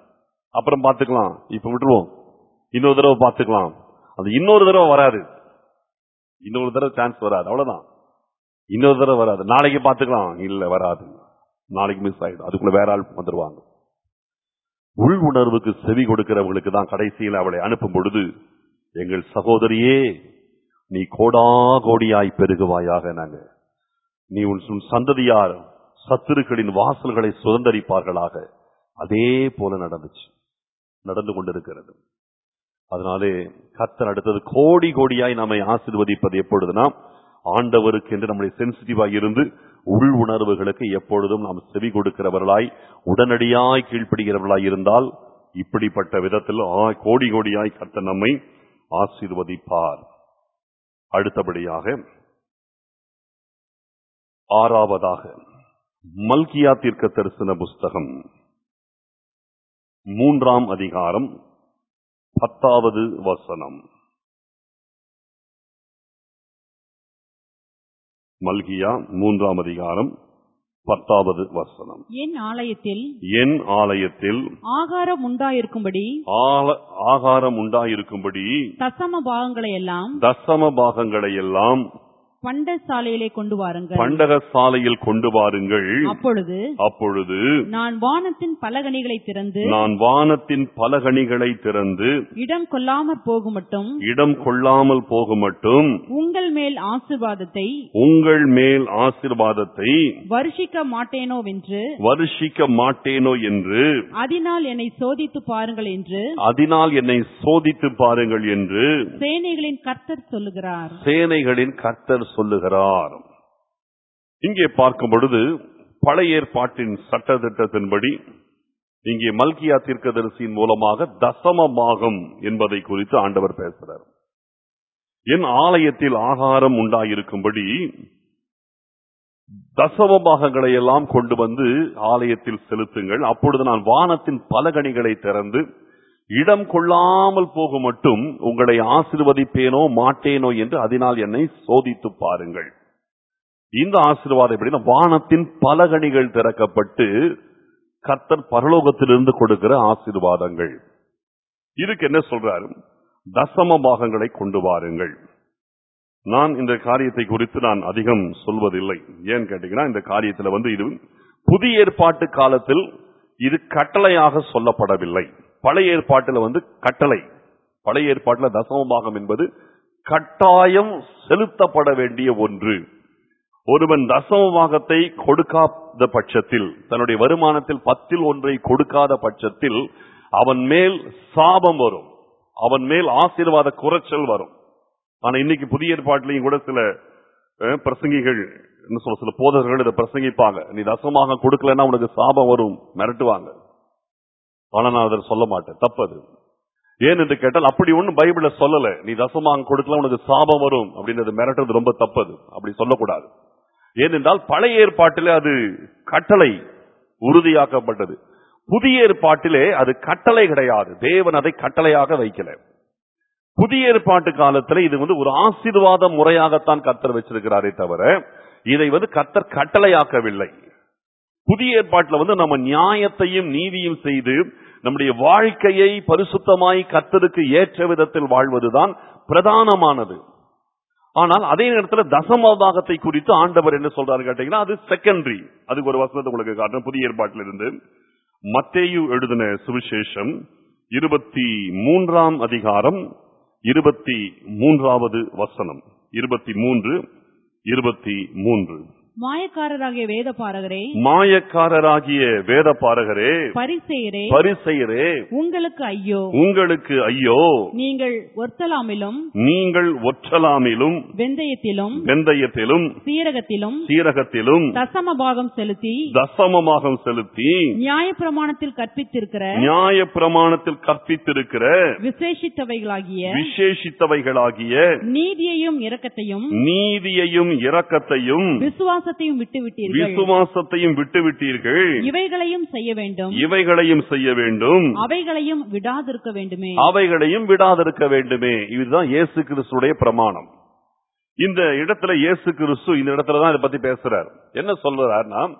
அப்புறம் பார்த்துக்கலாம் இப்ப விட்டுருவோம் இன்னொரு தடவை பார்த்துக்கலாம் அது இன்னொரு தடவை வராது இன்னொரு தடவை சான்ஸ் வராது அவ்வளவுதான் இன்னொரு தடவை வராது நாளைக்கு பார்த்துக்கலாம் இல்ல வராது நாளைக்கு மிஸ் ஆயிடும் அதுக்குள்ள வேற ஆள் வந்துருவாங்க உள் உணர்வுக்கு செவி கொடுக்கிறவங்களுக்கு தான் கடைசியில் அவளை அனுப்பும் பொழுது எங்கள் சகோதரியே நீ கோடா கோடியாய் பெருகுவாயாக நாங்க நீ உன் உன் சந்ததியார் சத்துருக்களின் வாசல்களை சுதந்தரிப்பார்களாக அதே போல நடந்துச்சு நடந்து கொண்டிருக்கிறது அதனாலே கர்த்தர் அடுத்தது கோடி கோடியாய் நம்மை ஆசீர்வதிப்பது எப்பொழுதுனா ஆண்டவருக்கு என்று நம்முடைய சென்சிட்டிவாய் இருந்து உள் உணர்வுகளுக்கு எப்பொழுதும் நாம் செவி கொடுக்கிறவர்களாய் உடனடியாய் கீழ்ப்படுகிறவர்களாய் இருந்தால் இப்படிப்பட்ட விதத்தில் ஆ- கோடி கோடியாய் கர்த்தர் நம்மை ஆசீர்வதிப்பார் அடுத்தபடியாக ஆறாவதாக மல்கியா தீர்க்க தரிசன புஸ்தகம் மூன்றாம் அதிகாரம் பத்தாவது வசனம் மல்கியா மூன்றாம் அதிகாரம் பத்தாவது வசனம் என் ஆலயத்தில் என் ஆலயத்தில் ஆகாரம் உண்டாயிருக்கும்படி ஆல- ஆகாரம் உண்டாயிருக்கும்படி தசம பாகங்களை எல்லாம் தசம பாகங்களை எல்லாம் பண்ட சாலையிலே கொண்டு வாருங்கள் பண்டக சாலையில் கொண்டு வாருங்கள் அப்பொழுது அப்பொழுது நான் வானத்தின் பலகணிகளை திறந்து நான் வானத்தின் பலகணிகளை திறந்து இடம் கொள்ளாமற் போகும் மட்டும் இடம் கொள்ளாமல் போக மட்டும் உங்கள் மேல் ஆசிர்வாதத்தை உங்கள் மேல் ஆசீர்வாதத்தை வருஷிக்க மாட்டேனோவென்று வருஷிக்க மாட்டேனோ என்று அதனால் என்னை சோதித்து பாருங்கள் என்று அதனால் என்னை சோதித்து பாருங்கள் என்று சேனைகளின் கர்த்தர் சொல்லுகிறார் சேனைகளின் கர்த்தர் சொல்லுகிறார் இங்கே பார்க்கும் பொழுது பழைய ஏற்பாட்டின் சட்ட திட்டத்தின்படி இங்கே மல்கியா தீர்க்கதரிசியின் மூலமாக தசம பாகம் என்பதை குறித்து ஆண்டவர் பேசுறார் என் ஆலயத்தில் ஆகாரம் உண்டாயிருக்கும்படி தசம பாகங்களை எல்லாம் கொண்டு வந்து ஆலயத்தில் செலுத்துங்கள் அப்பொழுது நான் வானத்தின் பலகணிகளை திறந்து இடம் கொள்ளாமல் போக மட்டும் உங்களை ஆசிர்வதிப்பேனோ மாட்டேனோ என்று அதனால் என்னை சோதித்து பாருங்கள் இந்த ஆசீர்வாதம் எப்படின்னா வானத்தின் பலகணிகள் திறக்கப்பட்டு கர்த்தர் பரலோகத்திலிருந்து கொடுக்கிற ஆசீர்வாதங்கள் இதுக்கு என்ன சொல்றாரு தசம பாகங்களை கொண்டு வாருங்கள் நான் இந்த காரியத்தை குறித்து நான் அதிகம் சொல்வதில்லை ஏன்னு கேட்டீங்கன்னா இந்த காரியத்துல வந்து இது புதிய ஏற்பாட்டு காலத்தில் இது கட்டளையாக சொல்லப்படவில்லை பழைய ஏற்பாட்டில் வந்து கட்டளை பழைய ஏற்பாட்டில் தசம பாகம் என்பது கட்டாயம் செலுத்தப்பட வேண்டிய ஒன்று ஒருவன் தசம பாகத்தை கொடுக்காத பட்சத்தில் தன்னுடைய வருமானத்தில் பத்தில் ஒன்றை கொடுக்காத பட்சத்தில் அவன் மேல் சாபம் வரும் அவன் மேல் ஆசீர்வாத குறைச்சல் வரும் ஆனா இன்னைக்கு புதிய ஏற்பாட்டிலையும் கூட சில அஹ், பிரசங்கிகள் என்ன சொல்ல சில போதகர்கள் இதை பிரசங்கிப்பாங்க நீ தசமாக கொடுக்கலன்னா உனக்கு சாபம் வரும் மிரட்டுவாங்க ஆனா நான் அதை சொல்ல மாட்டேன் தப்பது ஏன் என்று கேட்டால் அப்படி ஒண்ணும் பைபிள்ல சொல்லல நீ தசமாக கொடுக்கல உனக்கு சாபம் வரும் அப்படின்றது மிரட்டுறது ரொம்ப தப்பது அப்படி சொல்லக்கூடாது ஏனென்றால் பழைய ஏற்பாட்டிலே அது கட்டளை உறுதியாக்கப்பட்டது புதிய ஏற்பாட்டிலே அது கட்டளை கிடையாது தேவன் அதை கட்டளையாக வைக்கல புதிய ஏற்பாட்டு காலத்துல இது வந்து ஒரு ஆசீர்வாத முறையாகத்தான் கர்த்தர் வச்சிருக்கிறாரே தவிர இதை வந்து கர்த்தர் கட்டளையாக்கவில்லை புதிய ஏற்பாட்டுல வந்து நம்ம நியாயத்தையும் நீதியும் செய்து நம்முடைய வாழ்க்கையை பரிசுத்தமாய் கர்த்தருக்கு ஏற்ற விதத்தில் வாழ்வதுதான் பிரதானமானது ஆனால் அதே நேரத்தில் தசமபாகத்தை குறித்து ஆண்டவர் என்ன சொல்றாரு கேட்டீங்கன்னா அது செகண்டரி அதுக்கு ஒரு வசனத்தை உங்களுக்கு காட்டுறேன் புதிய ஏற்பாட்டில் இருந்து மத்தேயு எழுதின சுவிசேஷம் இருபத்தி மூன்றாம் அதிகாரம் இருபத்தி மூன்றாவது வசனம் இருபத்தி மூன்று இருபத்தி மூன்று மாயக்காரராகிய வேத பாரகரே மாயக்காரராகிய வேத பாரகரே பரிசெயரே பரிசெயரே உங்களுக்கு ஐயோ உங்களுக்கு ஐயோ நீங்கள் ஒர்த்தலாமிலும் நீங்கள் ஒற்றலாமிலும் வெந்தயத்திலும் வெந்தயத்திலும் சீரகத்திலும் சீரகத்திலும் தசம பாகம் செலுத்தி தசமமாக செலுத்தி நியாயப்பிரமாணத்தில் கற்பித்திருக்கிற நியாய பிரமாணத்தில் கற்பித்திருக்கிற விசேஷித்தவைகளாகிய விசேஷித்தவைகளாகிய நீதியையும் இரக்கத்தையும் நீதியையும் இரக்கத்தையும் விசுவாசத்தையும் விட்டுவிட்டீர்கள் விசுவாசத்தையும் விட்டுவிட்டீர்கள் இவைகளையும் செய்ய வேண்டும் இவைகளையும் செய்ய வேண்டும் அவைகளையும் விடாதிருக்க வேண்டுமே அவைகளையும் விடாதிருக்க வேண்டுமே இதுதான் இயேசு கிறிஸ்துடைய பிரமாணம் இந்த இடத்துல இயேசு கிறிஸ்து இந்த இடத்துல தான் இதை பத்தி பேசுறார் என்ன சொல்றாருன்னா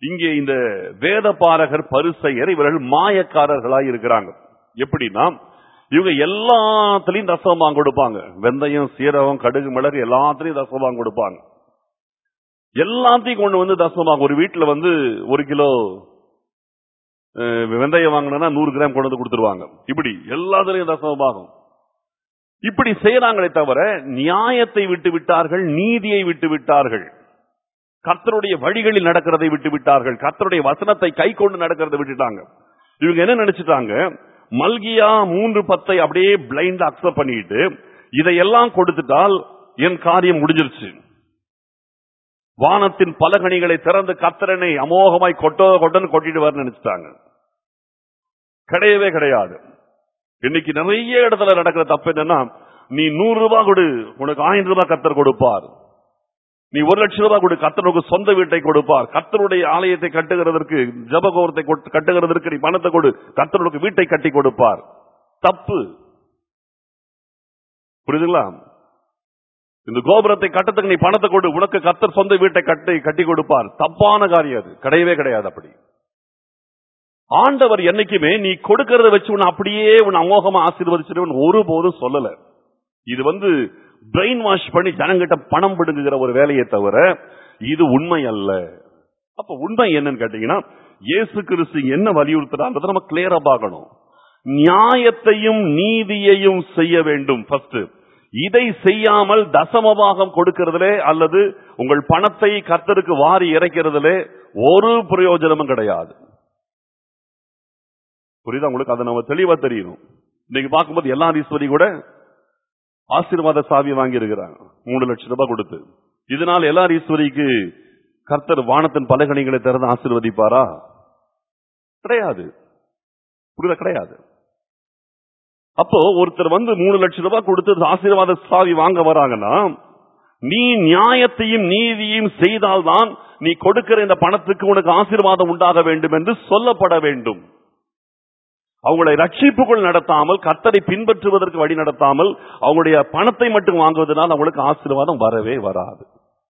இங்கே இந்த வேத பாரகர் பரிசெயர் இவர்கள் மாயக்காரர்களாய் இருக்கிறாங்க எப்படின்னா இவங்க எல்லாத்துலயும் தசமம் கொடுப்பாங்க வெந்தயம் சீரகம் கடுகு மிளகு எல்லாத்துலயும் தசமம் கொடுப்பாங்க எல்லாத்தையும் கொண்டு வந்து தசமம் ஒரு வீட்டுல வந்து ஒரு கிலோ அஹ், வெந்தயம் வாங்கினா நூறு கிராம் கொண்டு வந்து கொடுத்துருவாங்க இப்படி எல்லாத்துலயும் தசமபாகம் இப்படி செய்யறாங்களே தவிர நியாயத்தை விட்டு விட்டார்கள் நீதியை விட்டு விட்டார்கள் கர்த்தருடைய வழிகளில் நடக்கிறதை விட்டு விட்டார்கள் கர்த்தருடைய வசனத்தை கை கொண்டு நடக்கிறதை விட்டுட்டாங்க இவங்க என்ன நினைச்சிட்டாங்க மல்கியா மூன்று பத்தை அப்படியே பிளைண்ட் அக்செப்ட் பண்ணிட்டு இதையெல்லாம் கொடுத்துட்டால் என் காரியம் முடிஞ்சிருச்சு வானத்தின் பலகணிகளை திறந்து கர்த்தரனை அமோகமாய் கொட்டோ கொட்டன்னு கொட்டிடுவார்னு நினைச்சிட்டாங்க கிடையவே கிடையாது இன்னைக்கு நிறைய இடத்துல நடக்கிற தப்பு என்னன்னா நீ நூறு ரூபாய் கொடு உனக்கு ஆயிரம் ரூபாய் கத்தர் கொடுப்பார் நீ ஒரு லட்சம் ரூபாய் கொடு கத்தருக்கு சொந்த வீட்டை கொடுப்பார் கத்தருடைய ஆலயத்தை கட்டுகிறதற்கு ஜபகோரத்தை கொட்டு- கட்டுகிறதற்கு நீ பணத்தை கொடு கத்தருக்கு வீட்டை கட்டி கொடுப்பார் தப்பு புரியுதுங்களா இந்த கோபுரத்தை கட்டத்துக்கு நீ பணத்தை கொடு உனக்கு கத்தர் சொந்த வீட்டை கட்டி கட்டி கொடுப்பார் தப்பான காரியம் அது கிடையவே கிடையாது அப்படி ஆண்டவர் என்னைக்குமே நீ கொடுக்கறத வச்சு உன்னை அப்படியே உன்னை அமோகமா ஆசீர்வதிச்சிருவன் ஒருபோதும் சொல்லல இது வந்து பிரெயின் வாஷ் பண்ணி ஜனங்கிட்ட பணம் பிடுங்குகிற ஒரு வேலையை தவிர இது உண்மை அல்ல அப்ப உண்மை என்னன்னு கேட்டீங்கன்னா இயேசு கிறிஸ்து என்ன வலியுறுத்துறான்றதை நம்ம கிளியரா பார்க்கணும் நியாயத்தையும் நீதியையும் செய்ய வேண்டும் ஃபர்ஸ்ட் இதை செய்யாமல் தசமபாகம் கொடுக்கிறதுலே அல்லது உங்கள் பணத்தை கர்த்தருக்கு வாரி இறைக்கிறதுலே ஒரு பிரயோஜனமும் கிடையாது புரியுதா உங்களுக்கு அதை நம்ம தெளிவா தெரியணும் இன்னைக்கு பார்க்கும்போது எல்லா ஈஸ்வரி கூட ஆசீர்வாத சாவி வாங்கி இருக்கிறாங்க மூணு லட்சம் ரூபாய் கொடுத்து இதனால் எல்லா ஈஸ்வரிக்கு கர்த்தர் வானத்தின் பலகணிகளை திறந்து ஆசீர்வதிப்பாரா கிடையாது புரியுதா கிடையாது அப்போ ஒருத்தர் வந்து மூணு லட்சம் ரூபாய் கொடுத்து ஆசீர்வாத சாவி வாங்க வராங்கன்னா நீ நியாயத்தையும் நீதியும் செய்தால்தான் நீ கொடுக்கிற இந்த பணத்துக்கு உனக்கு ஆசீர்வாதம் உண்டாக வேண்டும் என்று சொல்லப்பட வேண்டும் அவங்களை ரட்சிப்புக்குள் நடத்தாமல் கர்த்தரை பின்பற்றுவதற்கு வழி நடத்தாமல் அவங்களுடைய பணத்தை மட்டும் வாங்குவதனால் அவங்களுக்கு ஆசீர்வாதம் வரவே வராது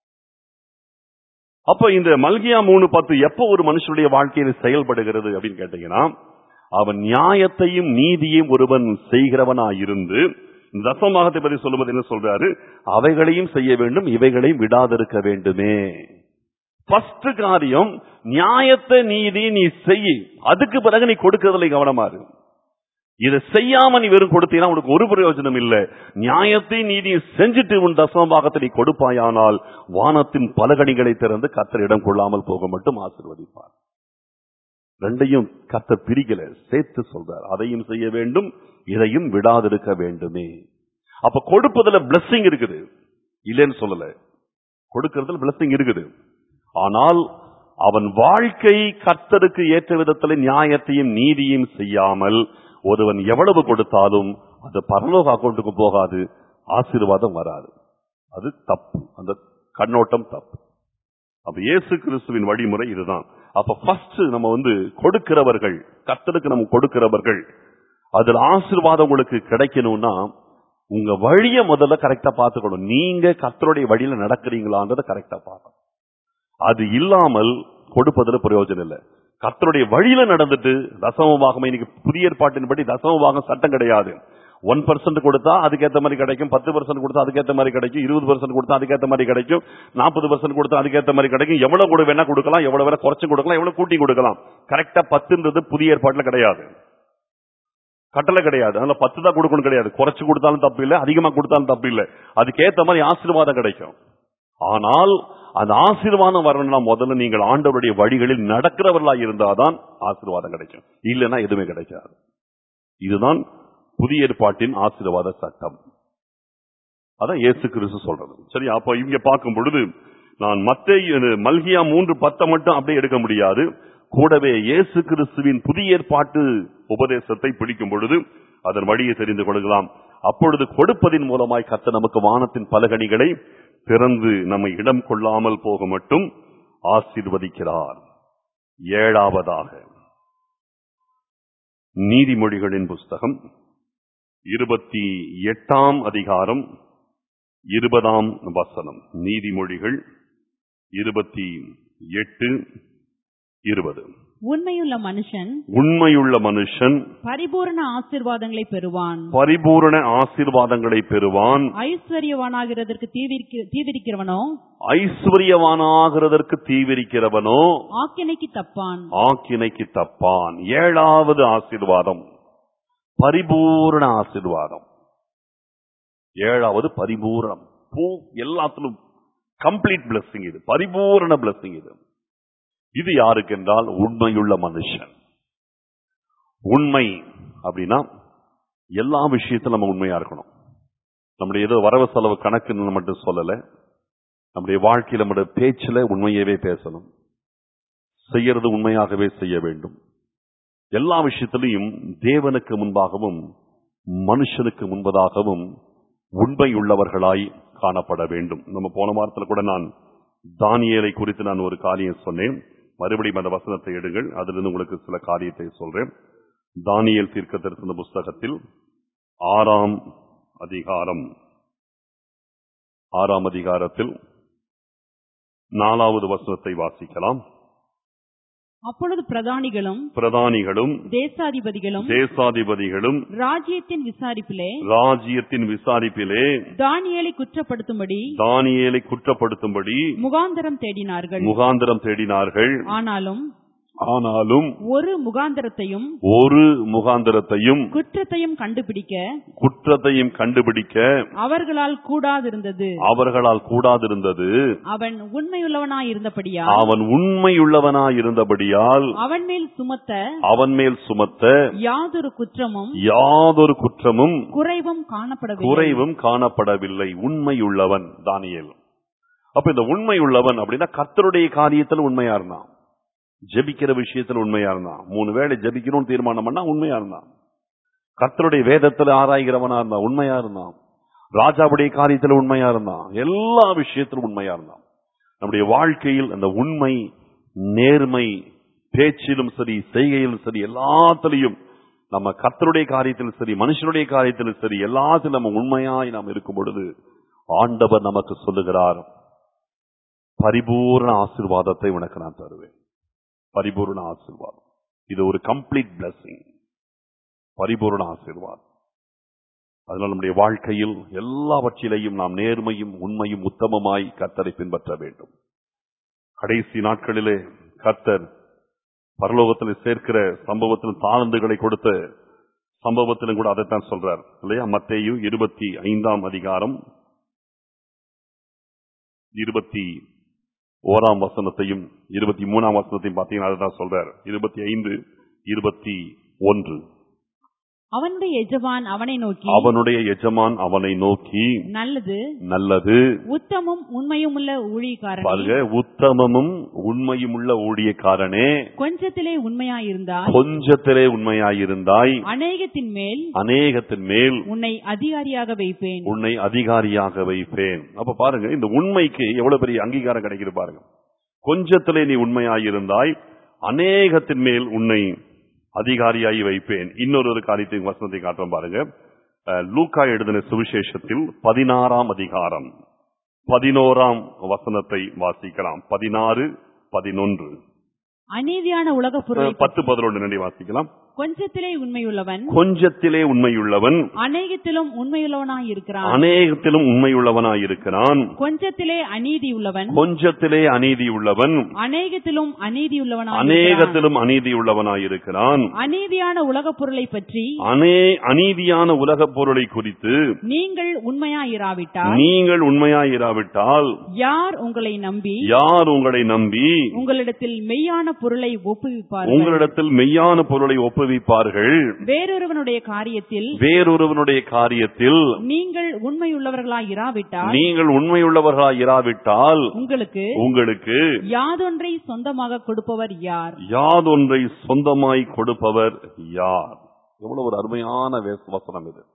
அப்ப இந்த மல்கியா மூணு பத்து எப்போ ஒரு மனுஷனுடைய வாழ்க்கையில் செயல்படுகிறது அப்படின்னு கேட்டீங்கன்னா அவன் நியாயத்தையும் நீதியும் ஒருவன் செய்கிறவனாயிருந்து தசமாகத்தை பற்றி சொல்லும்போது என்ன சொல்றாரு அவைகளையும் செய்ய வேண்டும் இவைகளையும் விடாதிருக்க வேண்டுமே ஃபர்ஸ்ட் காரியம் நியாயத்தை நீதி நீ செய் அதுக்கு பிறகு நீ கொடுக்கறதுல கவனமா இரு இதை செய்யாம நீ வெறும் கொடுத்தீங்கன்னா உனக்கு ஒரு பிரயோஜனம் இல்ல நியாயத்தை நீதி செஞ்சுட்டு உன் தசமபாகத்தை நீ கொடுப்பாயானால் வானத்தின் பலகணிகளை திறந்து கத்தர் இடம் கொள்ளாமல் போக மட்டும் ஆசிர்வதிப்பார் ரெண்டையும் கத்தர் பிரிக்கல சேர்த்து சொல்றார் அதையும் செய்ய வேண்டும் இதையும் விடாதிருக்க வேண்டுமே அப்ப கொடுப்பதுல blessing இருக்குது இல்லைன்னு சொல்லல கொடுக்கறதுல blessing இருக்குது ஆனால் அவன் வாழ்க்கை கர்த்தருக்கு ஏற்ற விதத்தில் நியாயத்தையும் நீதியும் செய்யாமல் ஒருவன் எவ்வளவு கொடுத்தாலும் அது பரலோக அக்கௌண்ட்டுக்கு போகாது ஆசீர்வாதம் வராது அது தப்பு அந்த கண்ணோட்டம் தப்பு அப்ப இயேசு கிறிஸ்துவின் வழிமுறை இதுதான் அப்ப ஃபர்ஸ்ட் நம்ம வந்து கொடுக்கிறவர்கள் கர்த்தருக்கு நம்ம கொடுக்கிறவர்கள் அதுல ஆசீர்வாதம் உங்களுக்கு கிடைக்கணும்னா உங்க வழிய முதல்ல கரெக்டா பார்த்துக்கணும் நீங்க கர்த்தருடைய வழியில நடக்கிறீங்களான்றத கரெக்டா பார்க்கணும் அது இல்லாமல் கொடுப்பதுல பிரயோஜனம் இல்லை கர்த்தருடைய வழியில நடந்துட்டு தசமபாகம் இன்னைக்கு புதிய ஏற்பாட்டின்படி தசமபாகம் சட்டம் கிடையாது ஒன் பர்சன்ட் கொடுத்தா அதுக்கேத்த மாதிரி கிடைக்கும் பத்து பர்சன்ட் கொடுத்தா அதுக்கேத்த மாதிரி கிடைக்கும் இருபது பர்சன்ட் கொடுத்தா அதுக்கேத்த மாதிரி கிடைக்கும் நாற்பது பர்சன்ட் கொடுத்தா அதுக்கேத்த மாதிரி கிடைக்கும் எவ்வளவு கூட வேணா கொடுக்கலாம் எவ்வளவு வேணா குறைச்சு கொடுக்கலாம் எவ்வளவு கூட்டி கொடுக்கலாம் கரெக்டா பத்துன்றது புதிய ஏற்பாட்டுல கிடையாது கட்டளை கிடையாது அதனால பத்து தான் கொடுக்கணும் கிடையாது குறைச்சு கொடுத்தாலும் தப்பு இல்லை அதிகமா கொடுத்தாலும் தப்பு இல்லை அதுக்கேத்த மாதிரி ஆசீர்வாதம் கிடைக்கும் ஆனால் அந்த ஆசீர்வாதம் வரணும்னா முதல்ல நீங்கள் ஆண்டவருடைய வழிகளில் நடக்கிறவர்களா இருந்தாதான் ஆசீர்வாதம் கிடைக்கும் இல்லைன்னா எதுவுமே கிடைக்காது இதுதான் புதிய ஏற்பாட்டின் ஆசீர்வாத சட்டம் அதான் இயேசு கிறிஸ்து சொல்றது சரி அப்ப இங்க பார்க்கும் பொழுது நான் மத்த மல்கியா மூன்று பத்தை மட்டும் அப்படியே எடுக்க முடியாது கூடவே இயேசு கிறிஸ்துவின் புதிய ஏற்பாட்டு உபதேசத்தை பிடிக்கும் பொழுது அதன் வழியை தெரிந்து கொள்ளலாம் அப்பொழுது கொடுப்பதின் மூலமாய் கத்த நமக்கு வானத்தின் பலகணிகளை திறந்து நம்மை இடம் கொள்ளாமல் போக மட்டும் ஆசீர்வதிக்கிறார் ஏழாவதாக நீதிமொழிகளின் புஸ்தகம் இருபத்தி எட்டாம் அதிகாரம் இருபதாம் வசனம் நீதிமொழிகள் இருபத்தி எட்டு இருபது உண்மையுள்ள மனுஷன் உண்மையுள்ள மனுஷன் பரிபூரண ஆசீர்வாதங்களை பெறுவான் பரிபூரண ஆசீர்வாதங்களை பெறுவான் ஐஸ்வர்யவானாகிறதற்கு தீவிரிக்க- தீவிரிக்கிறவனோ ஐஸ்வர்யவானாகிறதற்கு தீவிரிக்கிறவனோ ஆக்கினைக்கு தப்பான் ஆக்கினைக்கு தப்பான் ஏழாவது ஆசீர்வாதம் பரிபூரண ஆசீர்வாதம் ஏழாவது பரிபூரணம் பூ எல்லாத்திலும் கம்ப்ளீட் blessing இது பரிபூரண blessing இது இது யாருக்கென்றால் உண்மையுள்ள மனுஷன் உண்மை அப்படின்னா எல்லா விஷயத்திலும் நம்ம உண்மையா இருக்கணும் நம்முடைய ஏதோ வரவு செலவு கணக்குன்னு மட்டும் சொல்லல நம்முடைய வாழ்க்கையில நம்முடைய பேச்சுல உண்மையவே பேசணும் செய்யறது உண்மையாகவே செய்ய வேண்டும் எல்லா விஷயத்திலையும் தேவனுக்கு முன்பாகவும் மனுஷனுக்கு முன்பதாகவும் உண்மை உள்ளவர்களாய் காணப்பட வேண்டும் நம்ம போன வாரத்தில் கூட நான் தானியேலை குறித்து நான் ஒரு காரியம் சொன்னேன் மறுபடியும் அந்த வசனத்தை எடுங்கள் அதிலிருந்து உங்களுக்கு சில காரியத்தை சொல்றேன் தானியேல் தீர்க்கதரிசன புஸ்தகத்தில் ஆறாம் அதிகாரம் ஆறாம் அதிகாரத்தில் நாலாவது வசனத்தை வாசிக்கலாம் அப்பொழுது பிரதானிகளும் பிரதானிகளும் தேசாதிபதிகளும் தேசாதிபதிகளும் ராஜ்யத்தின் விசாரிப்பிலே ராஜ்யத்தின் விசாரிப்பிலே தானியேலை குற்றப்படுத்தும்படி தானியேலை குற்றப்படுத்தும்படி முகாந்தரம் தேடினார்கள் முகாந்திரம் தேடினார்கள் ஆனாலும் ஆனாலும் ஒரு முகாந்தரத்தையும் ஒரு முகாந்திரத்தையும் குற்றத்தையும் கண்டுபிடிக்க குற்றத்தையும் கண்டுபிடிக்க அவர்களால் கூடாதிருந்தது அவர்களால் கூடாதிருந்தது அவன் உண்மையுள்ளவனாயிருந்தபடியா அவன் உண்மையுள்ளவனாயிருந்தபடியால் அவன் மேல் சுமத்த அவன் மேல் சுமத்த யாதொரு குற்றமும் யாதொரு குற்றமும் குறைவும் காணப்படவில்லை குறைவும் காணப்படவில்லை உண்மையுள்ளவன் தானியேல் அப்ப இந்த உண்மையுள்ளவன் அப்படின்னா கர்த்தருடைய காரியத்தில் உண்மையா இருந்தான் ஜெபிக்கிற விஷயத்தில் உண்மையா இருந்தான் மூணு வேளை ஜெபிக்கணும்னு தீர்மானம் பண்ணா உண்மையா இருந்தான் கர்த்தருடைய வேதத்தில் ஆராய்கிறவனா இருந்தான் உண்மையா இருந்தான் ராஜாவுடைய காரியத்தில் உண்மையா இருந்தான் எல்லா விஷயத்திலும் உண்மையா இருந்தான் நம்முடைய வாழ்க்கையில் அந்த உண்மை நேர்மை பேச்சிலும் சரி செய்கையிலும் சரி எல்லாத்திலையும் நம்ம கர்த்தருடைய காரியத்திலும் சரி மனுஷனுடைய காரியத்திலும் சரி எல்லாத்திலும் நம்ம உண்மையாய் நாம் இருக்கும் பொழுது ஆண்டவர் நமக்கு சொல்லுகிறார் பரிபூர்ண ஆசீர்வாதத்தை உனக்கு நான் தருவேன் பரிபூர்ண ஆசீர்வாதம் இது ஒரு கம்ப்ளீட் blessing பரிபூர்ண ஆசீர்வாதம் அதனால் நம்முடைய வாழ்க்கையில் எல்லாவற்றிலையும் நாம் நேர்மையும் உண்மையும் உத்தமமாய் கர்த்தரை பின்பற்ற வேண்டும் கடைசி நாட்களிலே கர்த்தர் பரலோகத்தில் சேர்க்கிற சம்பவத்திலும் தாளந்துகளை கொடுத்த சம்பவத்திலும் கூட அதைத்தான் சொல்றார் இல்லையா மத்தேயு இருபத்தி ஐந்தாம் அதிகாரம் இருபத்தி ஓராம் வசனத்தையும் இருபத்தி மூணாம் வசனத்தையும் பார்த்தீங்கன்னா அதுதான் சொல்றார் இருபத்தி ஐந்து இருபத்தி ஒன்று அவனுடைய எஜமான் அவனை நோக்கி அவனுடைய எஜமான் அவனை நோக்கி நல்லது நல்லது உத்தமும் உண்மையும் உள்ள ஊழியக்காரனே பாருங்க உத்தமமும் உண்மையும் உள்ள ஊழியக்காரனே கொஞ்சத்திலே உண்மையாயிருந்தால் கொஞ்சத்திலே உண்மையாயிருந்தாய் அநேகத்தின் மேல் அநேகத்தின் மேல் உன்னை அதிகாரியாக வைப்பேன் உன்னை அதிகாரியாக வைப்பேன் அப்ப பாருங்க இந்த உண்மைக்கு எவ்வளவு பெரிய அங்கீகாரம் கிடைக்குது பாருங்க கொஞ்சத்திலே நீ உண்மையாயிருந்தாய் அநேகத்தின் மேல் உன்னை அதிகாரியாகி வைப்பேன் இன்னொரு ஒரு காரியத்தை வசனத்தை காட்டுறோம் பாருங்க அஹ், லூக்கா எழுதின சுவிசேஷத்தில் பதினாறாம் அதிகாரம் பதினோராம் வசனத்தை வாசிக்கலாம் பதினாறு பதினொன்று அநீதியான உலகப் பொருளை அஹ், பத்து பதினொன்று நன்றி வாசிக்கலாம் கொஞ்சத்திலே உண்மையுள்ளவன் கொஞ்சத்திலே உண்மையுள்ளவன் அநேகத்திலும் உண்மையுள்ளவனாய் இருக்கிறான் அநேகத்திலும் உண்மையுள்ளவனாயிருக்கிறான் கொஞ்சத்திலே அநீதி உள்ளவன் கொஞ்சத்திலே அநீதி உள்ளவன் அநேகத்திலும் அநீதி உள்ளவனாய் இருக்கிறான். அநேகத்திலும் அநீதி உள்ளவனாயிருக்கிறான் அநீதியான உலகப் பொருளை பற்றி அநே அநீதியான உலகப் பொருளை குறித்து நீங்கள் உண்மையாயிராவிட்டால் நீங்கள் உண்மையாயிராவிட்டால் யார் உங்களை நம்பி யார் உங்களை நம்பி உங்களிடத்தில் மெய்யான பொருளை ஒப்புவிப்பார்கள் உங்களிடத்தில் மெய்யான பொருளை ஒப்புவிப்பார்கள் வேறொருவனுடைய காரியத்தில் வேறொருவனுடைய காரியத்தில் நீங்கள் உண்மையுள்ளவர்களாய் இராவிட்டால் நீங்கள் உண்மையுள்ளவர்களாய் இராவிட்டால் உங்களுக்கு உங்களுக்கு யாதொன்றை சொந்தமாக கொடுப்பவர் யார் யாதொன்றை சொந்தமாய் கொடுப்பவர் யார் எவ்வளவு ஒரு அருமையான வேச- வசனம் இது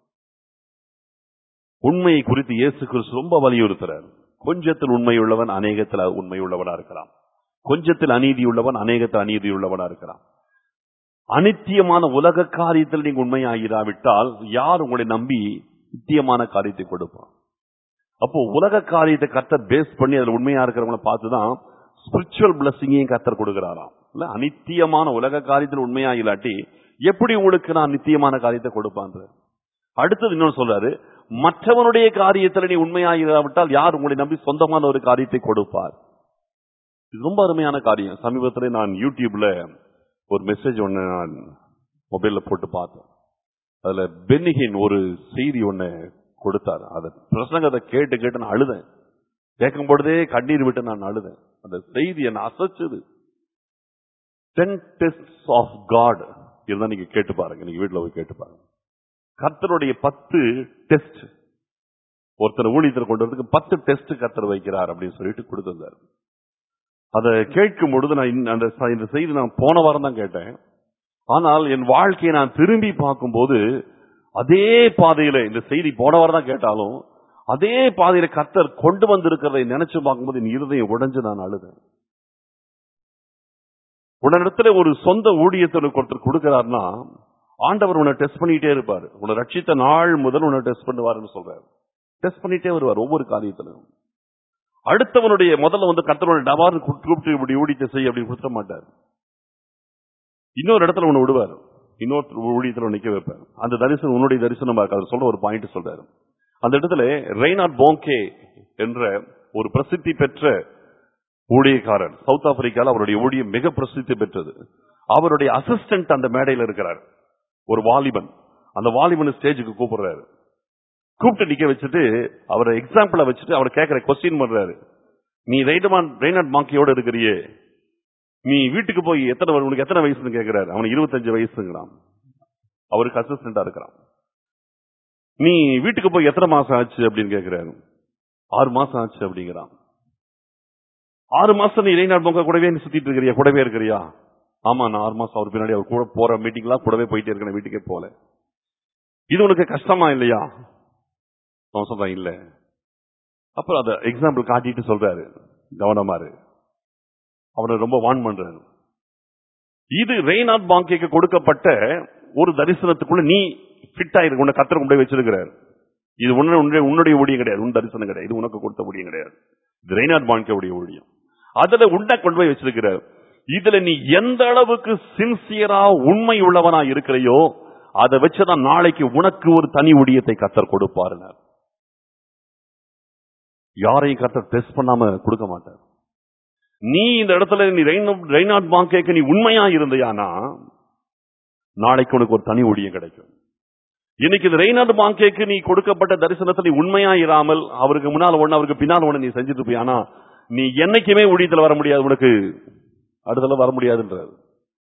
உண்மையை குறித்து இயேசு கிறிஸ்து ரொம்ப வலியுறுத்துறார் கொஞ்சத்தில் உண்மையுள்ளவன் அநேகத்தில் உண்மையுள்ளவனா இருக்கிறான் கொஞ்சத்தில் அநீதி உள்ளவன் அநேகத்தில் அநீதி உள்ளவனா இருக்கிறான் அனித்தியமான உலக காரியத்தில் நீங்க உண்மையாகிறாவிட்டால் யார் உங்களை நம்பி நித்தியமான காரியத்தை கொடுப்பான் அப்போ உலக காரியத்தை கர்த்தர் பேஸ் பண்ணி அதுல உண்மையா இருக்கிறவங்கள பார்த்துதான் ஸ்பிரிச்சுவல் பிளஸிங்கையும் கர்த்தர் கொடுக்கிறாராம் இல்ல அநித்தியமான உலக காரியத்தில் உண்மையா இல்லாட்டி எப்படி உங்களுக்கு நான் நித்தியமான காரியத்தை கொடுப்பான்ற அடுத்தது இன்னொன்னு சொல்றாரு மற்றவனுடைய காரியத்தில் நீ உண்மையா இல்லாவிட்டால் யார் உங்களை நம்பி சொந்தமான ஒரு காரியத்தை கொடுப்பார் இது ரொம்ப அருமையான காரியம் சமீபத்தில் நான் யூடியூப்ல ஒரு மெசேஜ் ஒன்னு நான் மொபைல்ல போட்டு பார்த்தேன் அதுல பென்னிகின் ஒரு செய்தி ஒண்ணு கொடுத்தார் அந்த பிரசங்கத்தை கேட்டு கேட்டு நான் அழுதேன் கேட்கும் பொழுதே கண்ணீர் விட்டு நான் அழுதேன் அந்த செய்தி என்ன அசைச்சது டென் டெஸ்ட் ஆஃப் காட் இதுதான் நீங்க கேட்டு பாருங்க நீங்க வீட்டுல போய் கேட்டு பாருங்க கர்த்தருடைய பத்து டெஸ்ட் ஒருத்தர் ஊழியத்தில் கொண்டு வரதுக்கு பத்து டெஸ்ட் கர்த்தர் வைக்கிறார் அப்படின்னு சொல்லிட்டு கொடுத்திருந்தார் அதை கேட்கும் பொழுது நான் இந்த- அந்த ச- இந்த செய்தி நான் போன வாரம் தான் கேட்டேன் ஆனால் என் வாழ்க்கையை நான் திரும்பி பார்க்கும்போது அதே பாதையில இந்த செய்தி போன வாரம் தான் கேட்டாலும் அதே பாதையில கர்த்தர் கொண்டு வந்திருக்கிறதை நினைச்சு பார்க்கும்போது என் இருதயம் உடைஞ்சு நான் அழுதேன் உடனிடத்துல ஒரு சொந்த ஊழியத்திற்கு ஒருத்தர் கொடுக்கிறார்னா ஆண்டவர் உன்னை டெஸ்ட் பண்ணிட்டே இருப்பார் உன்னை ரட்சித்த நாள் முதல் உன்னை டெஸ்ட் பண்ணுவாருன்னு சொல்றாரு டெஸ்ட் பண்ணிட்டே வருவார் ஒவ்வொரு காரியத்திலும் அடுத்தவனுடைய முதல்ல வந்து கர்த்தருடைய டபார்னு கூப்பிட்டு இப்படி ஊழியத்தை செய்ய அப்படி கொடுத்த மாட்டார் இன்னொரு இடத்துல ஒண்ணு விடுவார் இன்னொரு ஊழியத்துல நிக்க வைப்பார் அந்த தரிசனம் உன்னுடைய தரிசனமா இருக்கு அவர் சொல்ற ஒரு பாயிண்ட் சொல்றாரு அந்த இடத்துல ரெய்னாட் போங்கே என்ற ஒரு பிரசித்தி பெற்ற ஊழியக்காரர் சவுத் ஆப்பிரிக்கால அவருடைய ஊழியம் மிக பிரசித்தி பெற்றது அவருடைய அசிஸ்டன்ட் அந்த மேடையில் இருக்கிறார் ஒரு வாலிபன் அந்த வாலிபன் ஸ்டேஜுக்கு கூப்பிடுறாரு கூப்பிட்டு நிக்க வச்சுட்டு அவரை எக்ஸாம்பிள வச்சுட்டு அவர் கேட்கிற கொஸ்டின் பண்றாரு நீ ரெய்டமான் ரெய்னாட் மாங்கியோட இருக்கிறியே நீ வீட்டுக்கு போய் எத்தனை வரு- உனக்கு எத்தனை வயசுன்னு கேட்கிறாரு அவனுக்கு இருபத்தஞ்சு வயசுங்கிறான் அவருக்கு அசிஸ்டண்டா இருக்கிறான் நீ வீட்டுக்கு போய் எத்தனை மாசம் ஆச்சு அப்படின்னு கேட்கிறாரு ஆறு மாசம் ஆச்சு அப்படிங்கிறான் ஆறு மாசம் நீ இளைஞர் பொங்க கூடவே நீ சுத்திட்டு இருக்கிறியா கூடவே இருக்கிறியா ஆமா நான் ஆறு மாசம் அவர் பின்னாடி அவர் கூட போற மீட்டிங்லாம் கூடவே போயிட்டே இருக்கேன் வீட்டுக்கே போல இது உனக்கு கஷ்டமா இல்லையா அவன் சொல்றான் இல்ல அப்புறம் அத எக்ஸாம்பிள் காட்டிட்டு சொல்றாரு கவனமா இரு அவனை ரொம்ப வான் பண்றாரு இது ரெய்னாட் பாங்கேக்கு கொடுக்கப்பட்ட ஒரு தரிசனத்துக்குள்ள நீ ஃபிட் ஆயிருக்கு உன்னை கத்தர் கொண்டு போய் வச்சிருக்கிறார் இது உன்ன- உன்னுடைய உன்னுடைய ஊழியம் கிடையாது உன் தரிசனம் கிடையாது இது உனக்கு கொடுத்த ஊழியம் கிடையாது இது ரெய்னாட் பாங்கேவுடைய ஊழியம் அதுல உன்னை கொண்டு போய் வச்சிருக்கிறார் இதுல நீ எந்த அளவுக்கு சின்சியரா உண்மை உள்ளவனா இருக்கிறையோ அதை வச்சுதான் நாளைக்கு உனக்கு ஒரு தனி ஊழியத்தை கத்தர் கொடுப்பாருனார் யாரையும் கத்தர் டெஸ்ட் பண்ணாம கொடுக்க மாட்டார் நீ இந்த இடத்துல நீ ரெய்னா- ரெய்னாட் பாங்கேக்கு நீ உண்மையா இருந்தியானா நாளைக்கு உனக்கு ஒரு தனி ஊழியம் கிடைக்கும் இன்னைக்கு இந்த ரெய்னாட் பாங்கேக்கு நீ கொடுக்கப்பட்ட தரிசனத்தில் நீ உண்மையா இராமல் அவருக்கு முன்னால் ஒண்ணு அவருக்கு பின்னால் ஒண்ணு நீ செஞ்சுட்டு போய் ஆனா நீ என்னைக்குமே ஊழியத்துல வர முடியாது உனக்கு அடுத்தல வர முடியாதுன்றாரு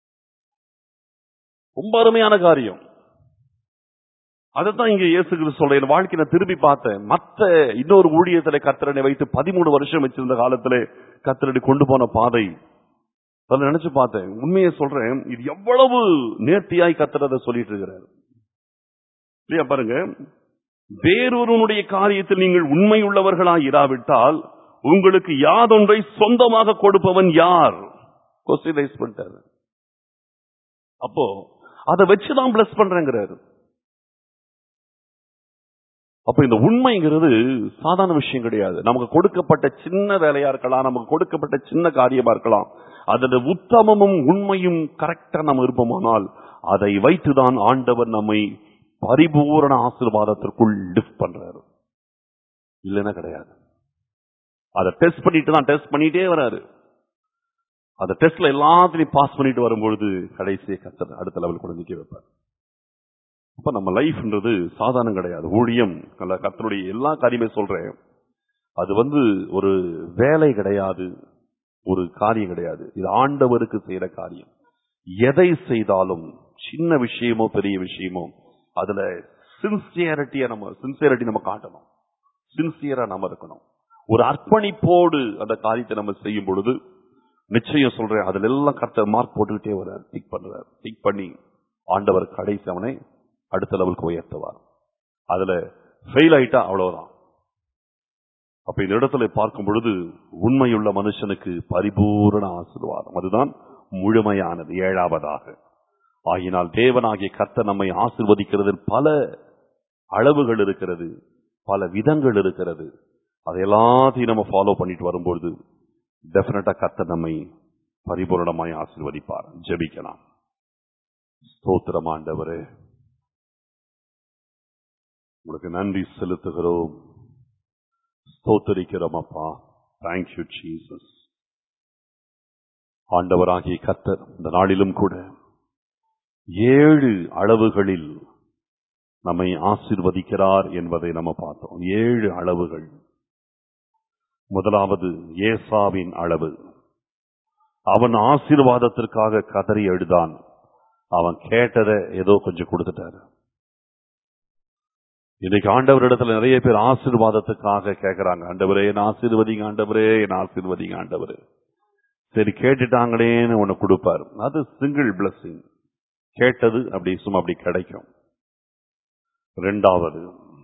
ரொம்ப அருமையான காரியம் அதைத்தான் இங்க இயேசு கிறிஸ்து சொல்ற என் வாழ்க்கையை நான் திரும்பி பார்த்தேன் மத்த இன்னொரு ஊழியத்திலே கத்திரனை வைத்து பதிமூணு வருஷம் வச்சிருந்த காலத்திலே கத்திரனை கொண்டு போன பாதை அதை நினைச்சு பார்த்தேன் உண்மையை சொல்றேன் இது எவ்வளவு நேர்த்தியாய் கத்திரதை சொல்லிட்டு இருக்கிறார் இல்லையா பாருங்க வேறொருவனுடைய காரியத்தில் நீங்கள் உண்மை உள்ளவர்களாய் இராவிட்டால் உங்களுக்கு யாதொன்றை சொந்தமாக கொடுப்பவன் யார் கொஸ்டின் ரைஸ் பண்ணிட்டாரு அப்போ அதை வச்சுதான் பிளஸ் பண்றேங்கிறாரு அப்ப இந்த உண்மைங்கிறது சாதாரண விஷயம் கிடையாது நமக்கு கொடுக்கப்பட்ட சின்ன வேலையா இருக்கலாம் நமக்கு கொடுக்கப்பட்ட சின்ன காரியமா இருக்கலாம் அதோட உத்தமமும் உண்மையும் கரெக்டா நம்ம இருப்போமானால் அதை வைத்துதான் ஆண்டவர் நம்மை பரிபூரண ஆசீர்வாதத்திற்குள் லிஃப்ட் பண்றாரு இல்லைன்னா கிடையாது அதை டெஸ்ட் பண்ணிட்டு தான் டெஸ்ட் பண்ணிட்டே வராரு அந்த டெஸ்ட்ல எல்லாத்தையும் பாஸ் பண்ணிட்டு வரும்பொழுது கடைசியை கத்தர் அடுத்த லெவல் கூட நிக்க வைப்பார் அப்ப நம்ம லைஃப்ன்றது சாதாரணம் கிடையாது ஊழியம் நல்ல கத்தருடைய எல்லா காரியமே சொல்றேன் அது வந்து ஒரு வேலை கிடையாது ஒரு காரியம் கிடையாது இது ஆண்டவருக்கு செய்யற காரியம் எதை செய்தாலும் சின்ன விஷயமோ பெரிய விஷயமோ அதுல சின்சியரிட்டியா நம்ம சின்சியரிட்டி நம்ம காட்டணும் சின்சியரா நம்ம இருக்கணும் ஒரு அர்ப்பணிப்போடு அந்த காரியத்தை நம்ம செய்யும் பொழுது நிச்சயம் சொல்றேன் அதுல எல்லாம் கர்த்தர் மார்க் போட்டுக்கிட்டே வர்றார் டிக் பண்றார் டிக் பண்ணி ஆண்டவர் கடைசி அவனை அடுத்த லெவலுக்கு உயர்த்துவார் அதுல ஃபெயில் ஆயிட்டா அவ்வளவுதான் அப்ப இந்த இடத்துல பார்க்கும் பொழுது உண்மையுள்ள மனுஷனுக்கு பரிபூரண ஆசீர்வாதம் அதுதான் முழுமையானது ஏழாவதாக ஆகினால் தேவனாகிய கர்த்தர் நம்மை ஆசிர்வதிக்கிறதில் பல அளவுகள் இருக்கிறது பல விதங்கள் இருக்கிறது அதை எல்லாத்தையும் நம்ம ஃபாலோ பண்ணிட்டு வரும்பொழுது டெஃபினட்டா கர்த்தர் நம்மை பரிபூரணமாய் ஆசீர்வதிப்பார் ஜெபிக்கலாம் ஸ்தோத்திரம் ஆண்டவரே உங்களுக்கு நன்றி செலுத்துகிறோம் ஸ்தோத்தரிக்கிறோம் அப்பா தேங்க்யூ ஜீசஸ் ஆண்டவராகிய கத்தர் இந்த நாளிலும் கூட ஏழு அளவுகளில் நம்மை ஆசீர்வதிக்கிறார் என்பதை நம்ம பார்த்தோம் ஏழு அளவுகள் முதலாவது ஏசாவின் அளவு அவன் ஆசீர்வாதத்திற்காக கதறி எழுதான் அவன் கேட்டதை ஏதோ கொஞ்சம் கொடுத்துட்டாரு இன்னைக்கு ஆண்டவரிடத்துல நிறைய பேர் ஆசீர்வாதத்துக்காக கேட்கறாங்க ஆண்டவரே என் ஆசீர்வதிங்க ஆண்டவரே என் ஆசீர்வதிங்க ஆண்டவரே சரி கேட்டுட்டாங்களேன்னு ஒன்னு கொடுப்பாரு அது சிங்கிள் பிளஸிங் கேட்டது அப்படி சும்மா அப்படி கிடைக்கும் ரெண்டாவது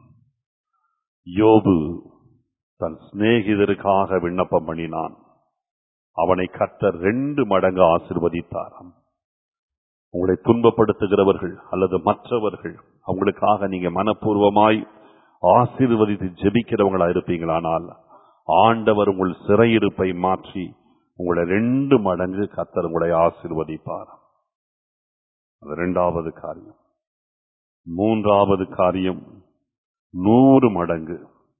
யோபு தன் சிநேகிதருக்காக விண்ணப்பம் பண்ணினான் அவனை கர்த்தர் ரெண்டு மடங்கு ஆசிர்வதித்தாராம் உங்களை துன்பப்படுத்துகிறவர்கள் அல்லது மற்றவர்கள் அவங்களுக்காக நீங்க மனப்பூர்வமாய் ஆசீர்வதித்து ஜெபிக்கிறவங்களா இருப்பீங்களானால் ஆண்டவர் உங்கள் சிறையிருப்பை மாற்றி உங்களை ரெண்டு மடங்கு கத்தர் உங்களை ஆசீர்வதிப்பார் அது இரண்டாவது காரியம் மூன்றாவது காரியம் நூறு மடங்கு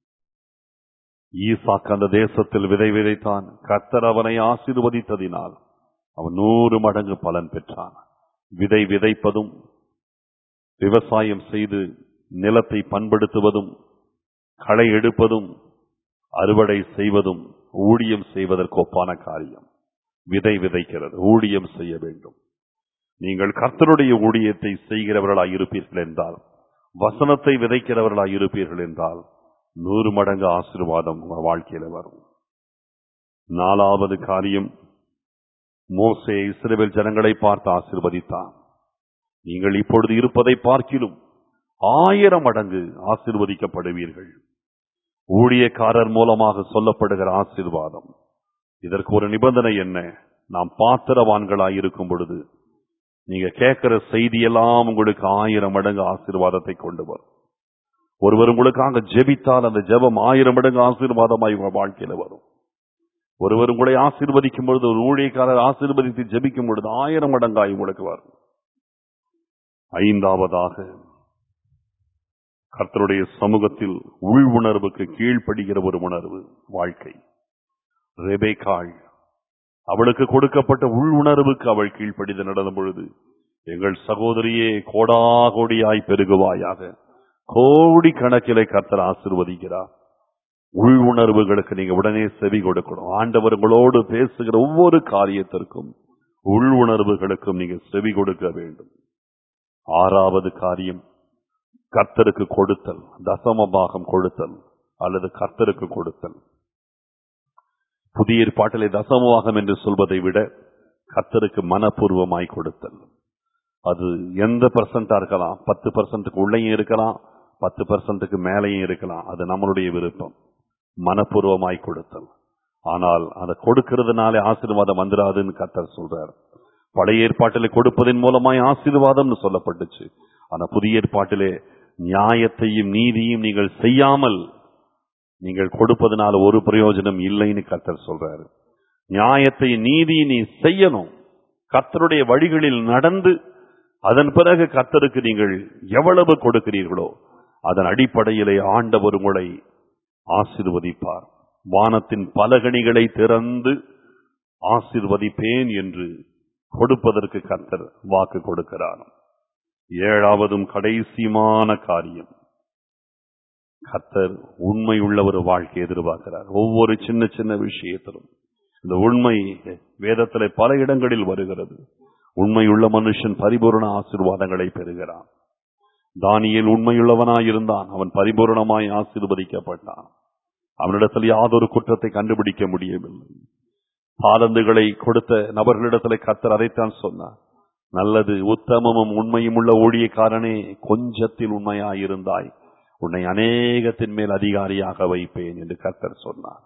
ஈசாக்கு அந்த தேசத்தில் விதை விதைத்தான் கத்தர் அவனை ஆசீர்வதித்ததினால் அவன் நூறு மடங்கு பலன் பெற்றான் விதை விதைப்பதும் விவசாயம் செய்து நிலத்தை பண்படுத்துவதும் களை எடுப்பதும் அறுவடை செய்வதும் ஊழியம் செய்வதற்கு ஒப்பான காரியம் விதை விதைக்கிறது ஊழியம் செய்ய வேண்டும் நீங்கள் கர்த்தருடைய ஊழியத்தை செய்கிறவர்களாய் இருப்பீர்கள் என்றால் வசனத்தை விதைக்கிறவர்களாய் இருப்பீர்கள் என்றால் நூறு மடங்கு ஆசீர்வாதம் உங்க வாழ்க்கையில வரும் நாலாவது காரியம் மோசே இஸ்ரேல் ஜனங்களை பார்த்து ஆசீர்வதித்தான் நீங்கள் இப்பொழுது இருப்பதை பார்க்கிலும் ஆயிரம் மடங்கு ஆசீர்வதிக்கப்படுவீர்கள் ஊழியக்காரர் மூலமாக சொல்லப்படுகிற ஆசீர்வாதம் இதற்கு ஒரு நிபந்தனை என்ன நாம் பாத்திரவான்களாய் இருக்கும் பொழுது நீங்க கேட்கிற செய்தியெல்லாம் உங்களுக்கு ஆயிரம் மடங்கு ஆசீர்வாதத்தை கொண்டு வரும் ஒருவர் உங்களுக்காக ஜெபித்தால் அந்த ஜெபம் ஆயிரம் மடங்கு ஆசீர்வாதமாய் உங்க வாழ்க்கையில வரும் ஒருவர் உங்களை ஆசீர்வதிக்கும் பொழுது ஒரு ஊழியக்காரர் ஆசீர்வதித்து ஜெபிக்கும் பொழுது ஆயிரம் மடங்காய் உங்களுக்கு வரும் ஐந்தாவதாக கர்த்தருடைய சமூகத்தில் உள் உணர்வுக்கு கீழ்ப்படுகிற ஒரு உணர்வு வாழ்க்கை ரெபேக்காள் அவளுக்கு கொடுக்கப்பட்ட உள் உணர்வுக்கு அவள் கீழ்ப்படிந்து நடந்த பொழுது எங்கள் சகோதரியே கோடா கோடியாய் பெருகுவாயாக கோடி கணக்கிலே கர்த்தர் ஆசிர்வதிக்கிறார் உள் உணர்வுகளுக்கு நீங்க உடனே செவி கொடுக்கணும் ஆண்டவர் உங்களோடு பேசுகிற ஒவ்வொரு காரியத்திற்கும் உள் உணர்வுகளுக்கும் நீங்க செவி கொடுக்க வேண்டும் ஆறாவது காரியம் கர்த்தருக்கு கொடுத்தல் தசம பாகம் கொடுத்தல் அல்லது கர்த்தருக்கு கொடுத்தல் புதிய ஏற்பாட்டிலே தசமபாகம் என்று சொல்வதை விட கர்த்தருக்கு மனப்பூர்வமாய் கொடுத்தல் அது எந்த பர்சன்டா இருக்கலாம் பத்து பர்சன்ட்டுக்கு உள்ளேயும் இருக்கலாம் பத்து பர்சன்ட்டுக்கு மேலேயும் இருக்கலாம் அது நம்மளுடைய விருப்பம் மனப்பூர்வமாய் கொடுத்தல் ஆனால் அதை கொடுக்கிறதுனாலே ஆசீர்வாதம் வந்துடாதுன்னு கர்த்தர் சொல்றார் பழைய ஏற்பாட்டிலே கொடுப்பதன் மூலமாய் ஆசீர்வாதம்னு சொல்லப்பட்டுச்சு ஆனா புதிய ஏற்பாட்டிலே நியாயத்தையும் நீதியும் நீங்கள் செய்யாமல் நீங்கள் கொடுப்பதனால ஒரு பிரயோஜனம் இல்லைன்னு கர்த்தர் சொல்றாரு நியாயத்தை நீதி நீ செய்யணும் கர்த்தருடைய வழிகளில் நடந்து அதன் பிறகு கர்த்தருக்கு நீங்கள் எவ்வளவு கொடுக்கிறீர்களோ அதன் அடிப்படையிலே ஆண்டவர் உங்களை ஆசிர்வதிப்பார் வானத்தின் பலகணிகளை திறந்து ஆசிர்வதிப்பேன் என்று கொடுப்பதற்கு கர்த்தர் வாக்கு கொடுக்கிறார் ஏழாவதும் கடைசியுமான காரியம் கர்த்தர் உண்மை உள்ள ஒரு வாழ்க்கை எதிர்பார்க்கிறார் ஒவ்வொரு சின்ன சின்ன விஷயத்திலும் இந்த உண்மை வேதத்திலே பல இடங்களில் வருகிறது உண்மையுள்ள மனுஷன் பரிபூர்ண ஆசீர்வாதங்களை பெறுகிறான் தானியேல் உண்மையுள்ளவனாய் இருந்தான் அவன் பரிபூர்ணமாய் ஆசீர்வதிக்கப்பட்டான் அவனிடத்தில் யாதொரு குற்றத்தை கண்டுபிடிக்க முடியவில்லை தாளந்துகளை கொடுத்த நபர்களிடத்தில் கர்த்தர் அதைத்தான் சொன்னார் நல்லது உத்தமமும் உண்மையும் உள்ள ஊழியக்காரனே கொஞ்சத்தில் உண்மையாயிருந்தாய் உன்னை அநேகத்தின் மேல் அதிகாரியாக வைப்பேன் என்று கர்த்தர் சொன்னார்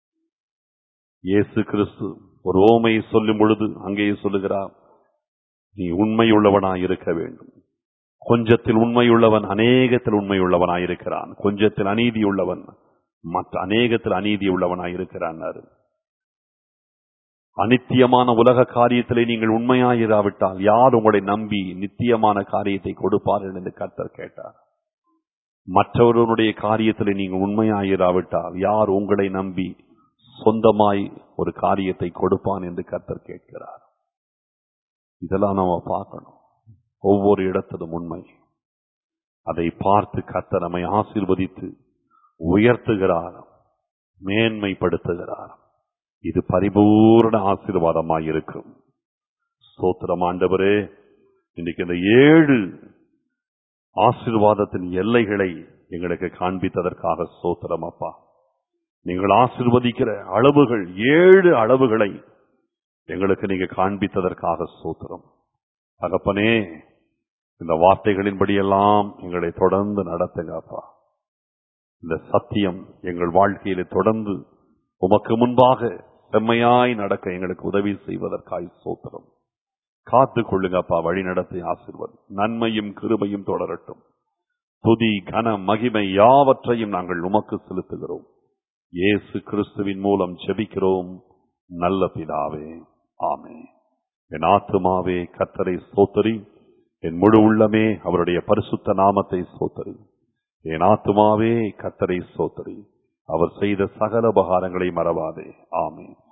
இயேசு கிறிஸ்து ஒரு ஓமை சொல்லும் பொழுது அங்கேயே சொல்லுகிறார் நீ உண்மையுள்ளவனாய் இருக்க வேண்டும் கொஞ்சத்தில் உண்மையுள்ளவன் அநேகத்தில் உண்மையுள்ளவனாய் இருக்கிறான் கொஞ்சத்தில் அநீதி உள்ளவன் மற்ற அநேகத்தில் அநீதி உள்ளவனாய் இருக்கிறான் அனித்தியமான உலக காரியத்திலே நீங்கள் உண்மையாயிராவிட்டால் யார் உங்களை நம்பி நித்தியமான காரியத்தை கொடுப்பார்கள் என்று கர்த்தர் கேட்டார் மற்றவர்களுடைய காரியத்திலே நீங்கள் உண்மையாயிராவிட்டால் யார் உங்களை நம்பி சொந்தமாய் ஒரு காரியத்தை கொடுப்பான் என்று கர்த்தர் கேட்கிறார் இதெல்லாம் நாம பார்க்கணும் ஒவ்வொரு இடத்திலும் உண்மை அதை பார்த்து கர்த்தர் நம்மை ஆசீர்வதித்து உயர்த்துகிறார் மேன்மைப்படுத்துகிறார் இது பரிபூர்ண ஆசீர்வாதமாய் இருக்கும் ஸ்தோத்திரம் ஆண்டவரே இன்னைக்கு இந்த ஏழு ஆசீர்வாதத்தின் எல்லைகளை எங்களுக்கு காண்பித்ததற்காக ஸ்தோத்திரம் அப்பா நீங்கள் ஆசீர்வதிக்கிற அளவுகள் ஏழு அளவுகளை எங்களுக்கு நீங்க காண்பித்ததற்காக ஸ்தோத்திரம் தகப்பனே இந்த வார்த்தைகளின்படியெல்லாம் எங்களை தொடர்ந்து நடத்துங்க அப்பா இந்த சத்தியம் எங்கள் வாழ்க்கையில தொடர்ந்து உமக்கு முன்பாக செம்மையாய் நடக்க எங்களுக்கு உதவி செய்வதற்காய் சோத்திரம் காத்து கொள்ளுங்கப்பா வழி நடத்தி ஆசிர்வதி நன்மையும் கிருபையும் தொடரட்டும் துதி கன மகிமை யாவற்றையும் நாங்கள் உமக்கு செலுத்துகிறோம் இயேசு கிறிஸ்துவின் மூலம் செபிக்கிறோம் நல்ல பிதாவே ஆமே என் ஆத்துமாவே கத்தரை சோத்தரி என் முழு உள்ளமே அவருடைய பரிசுத்த நாமத்தை சோத்தரி என் ஆத்துமாவே கத்தரை சோத்தரி அவர் செய்த சகல உபகாரங்களை மறவாதே ஆமே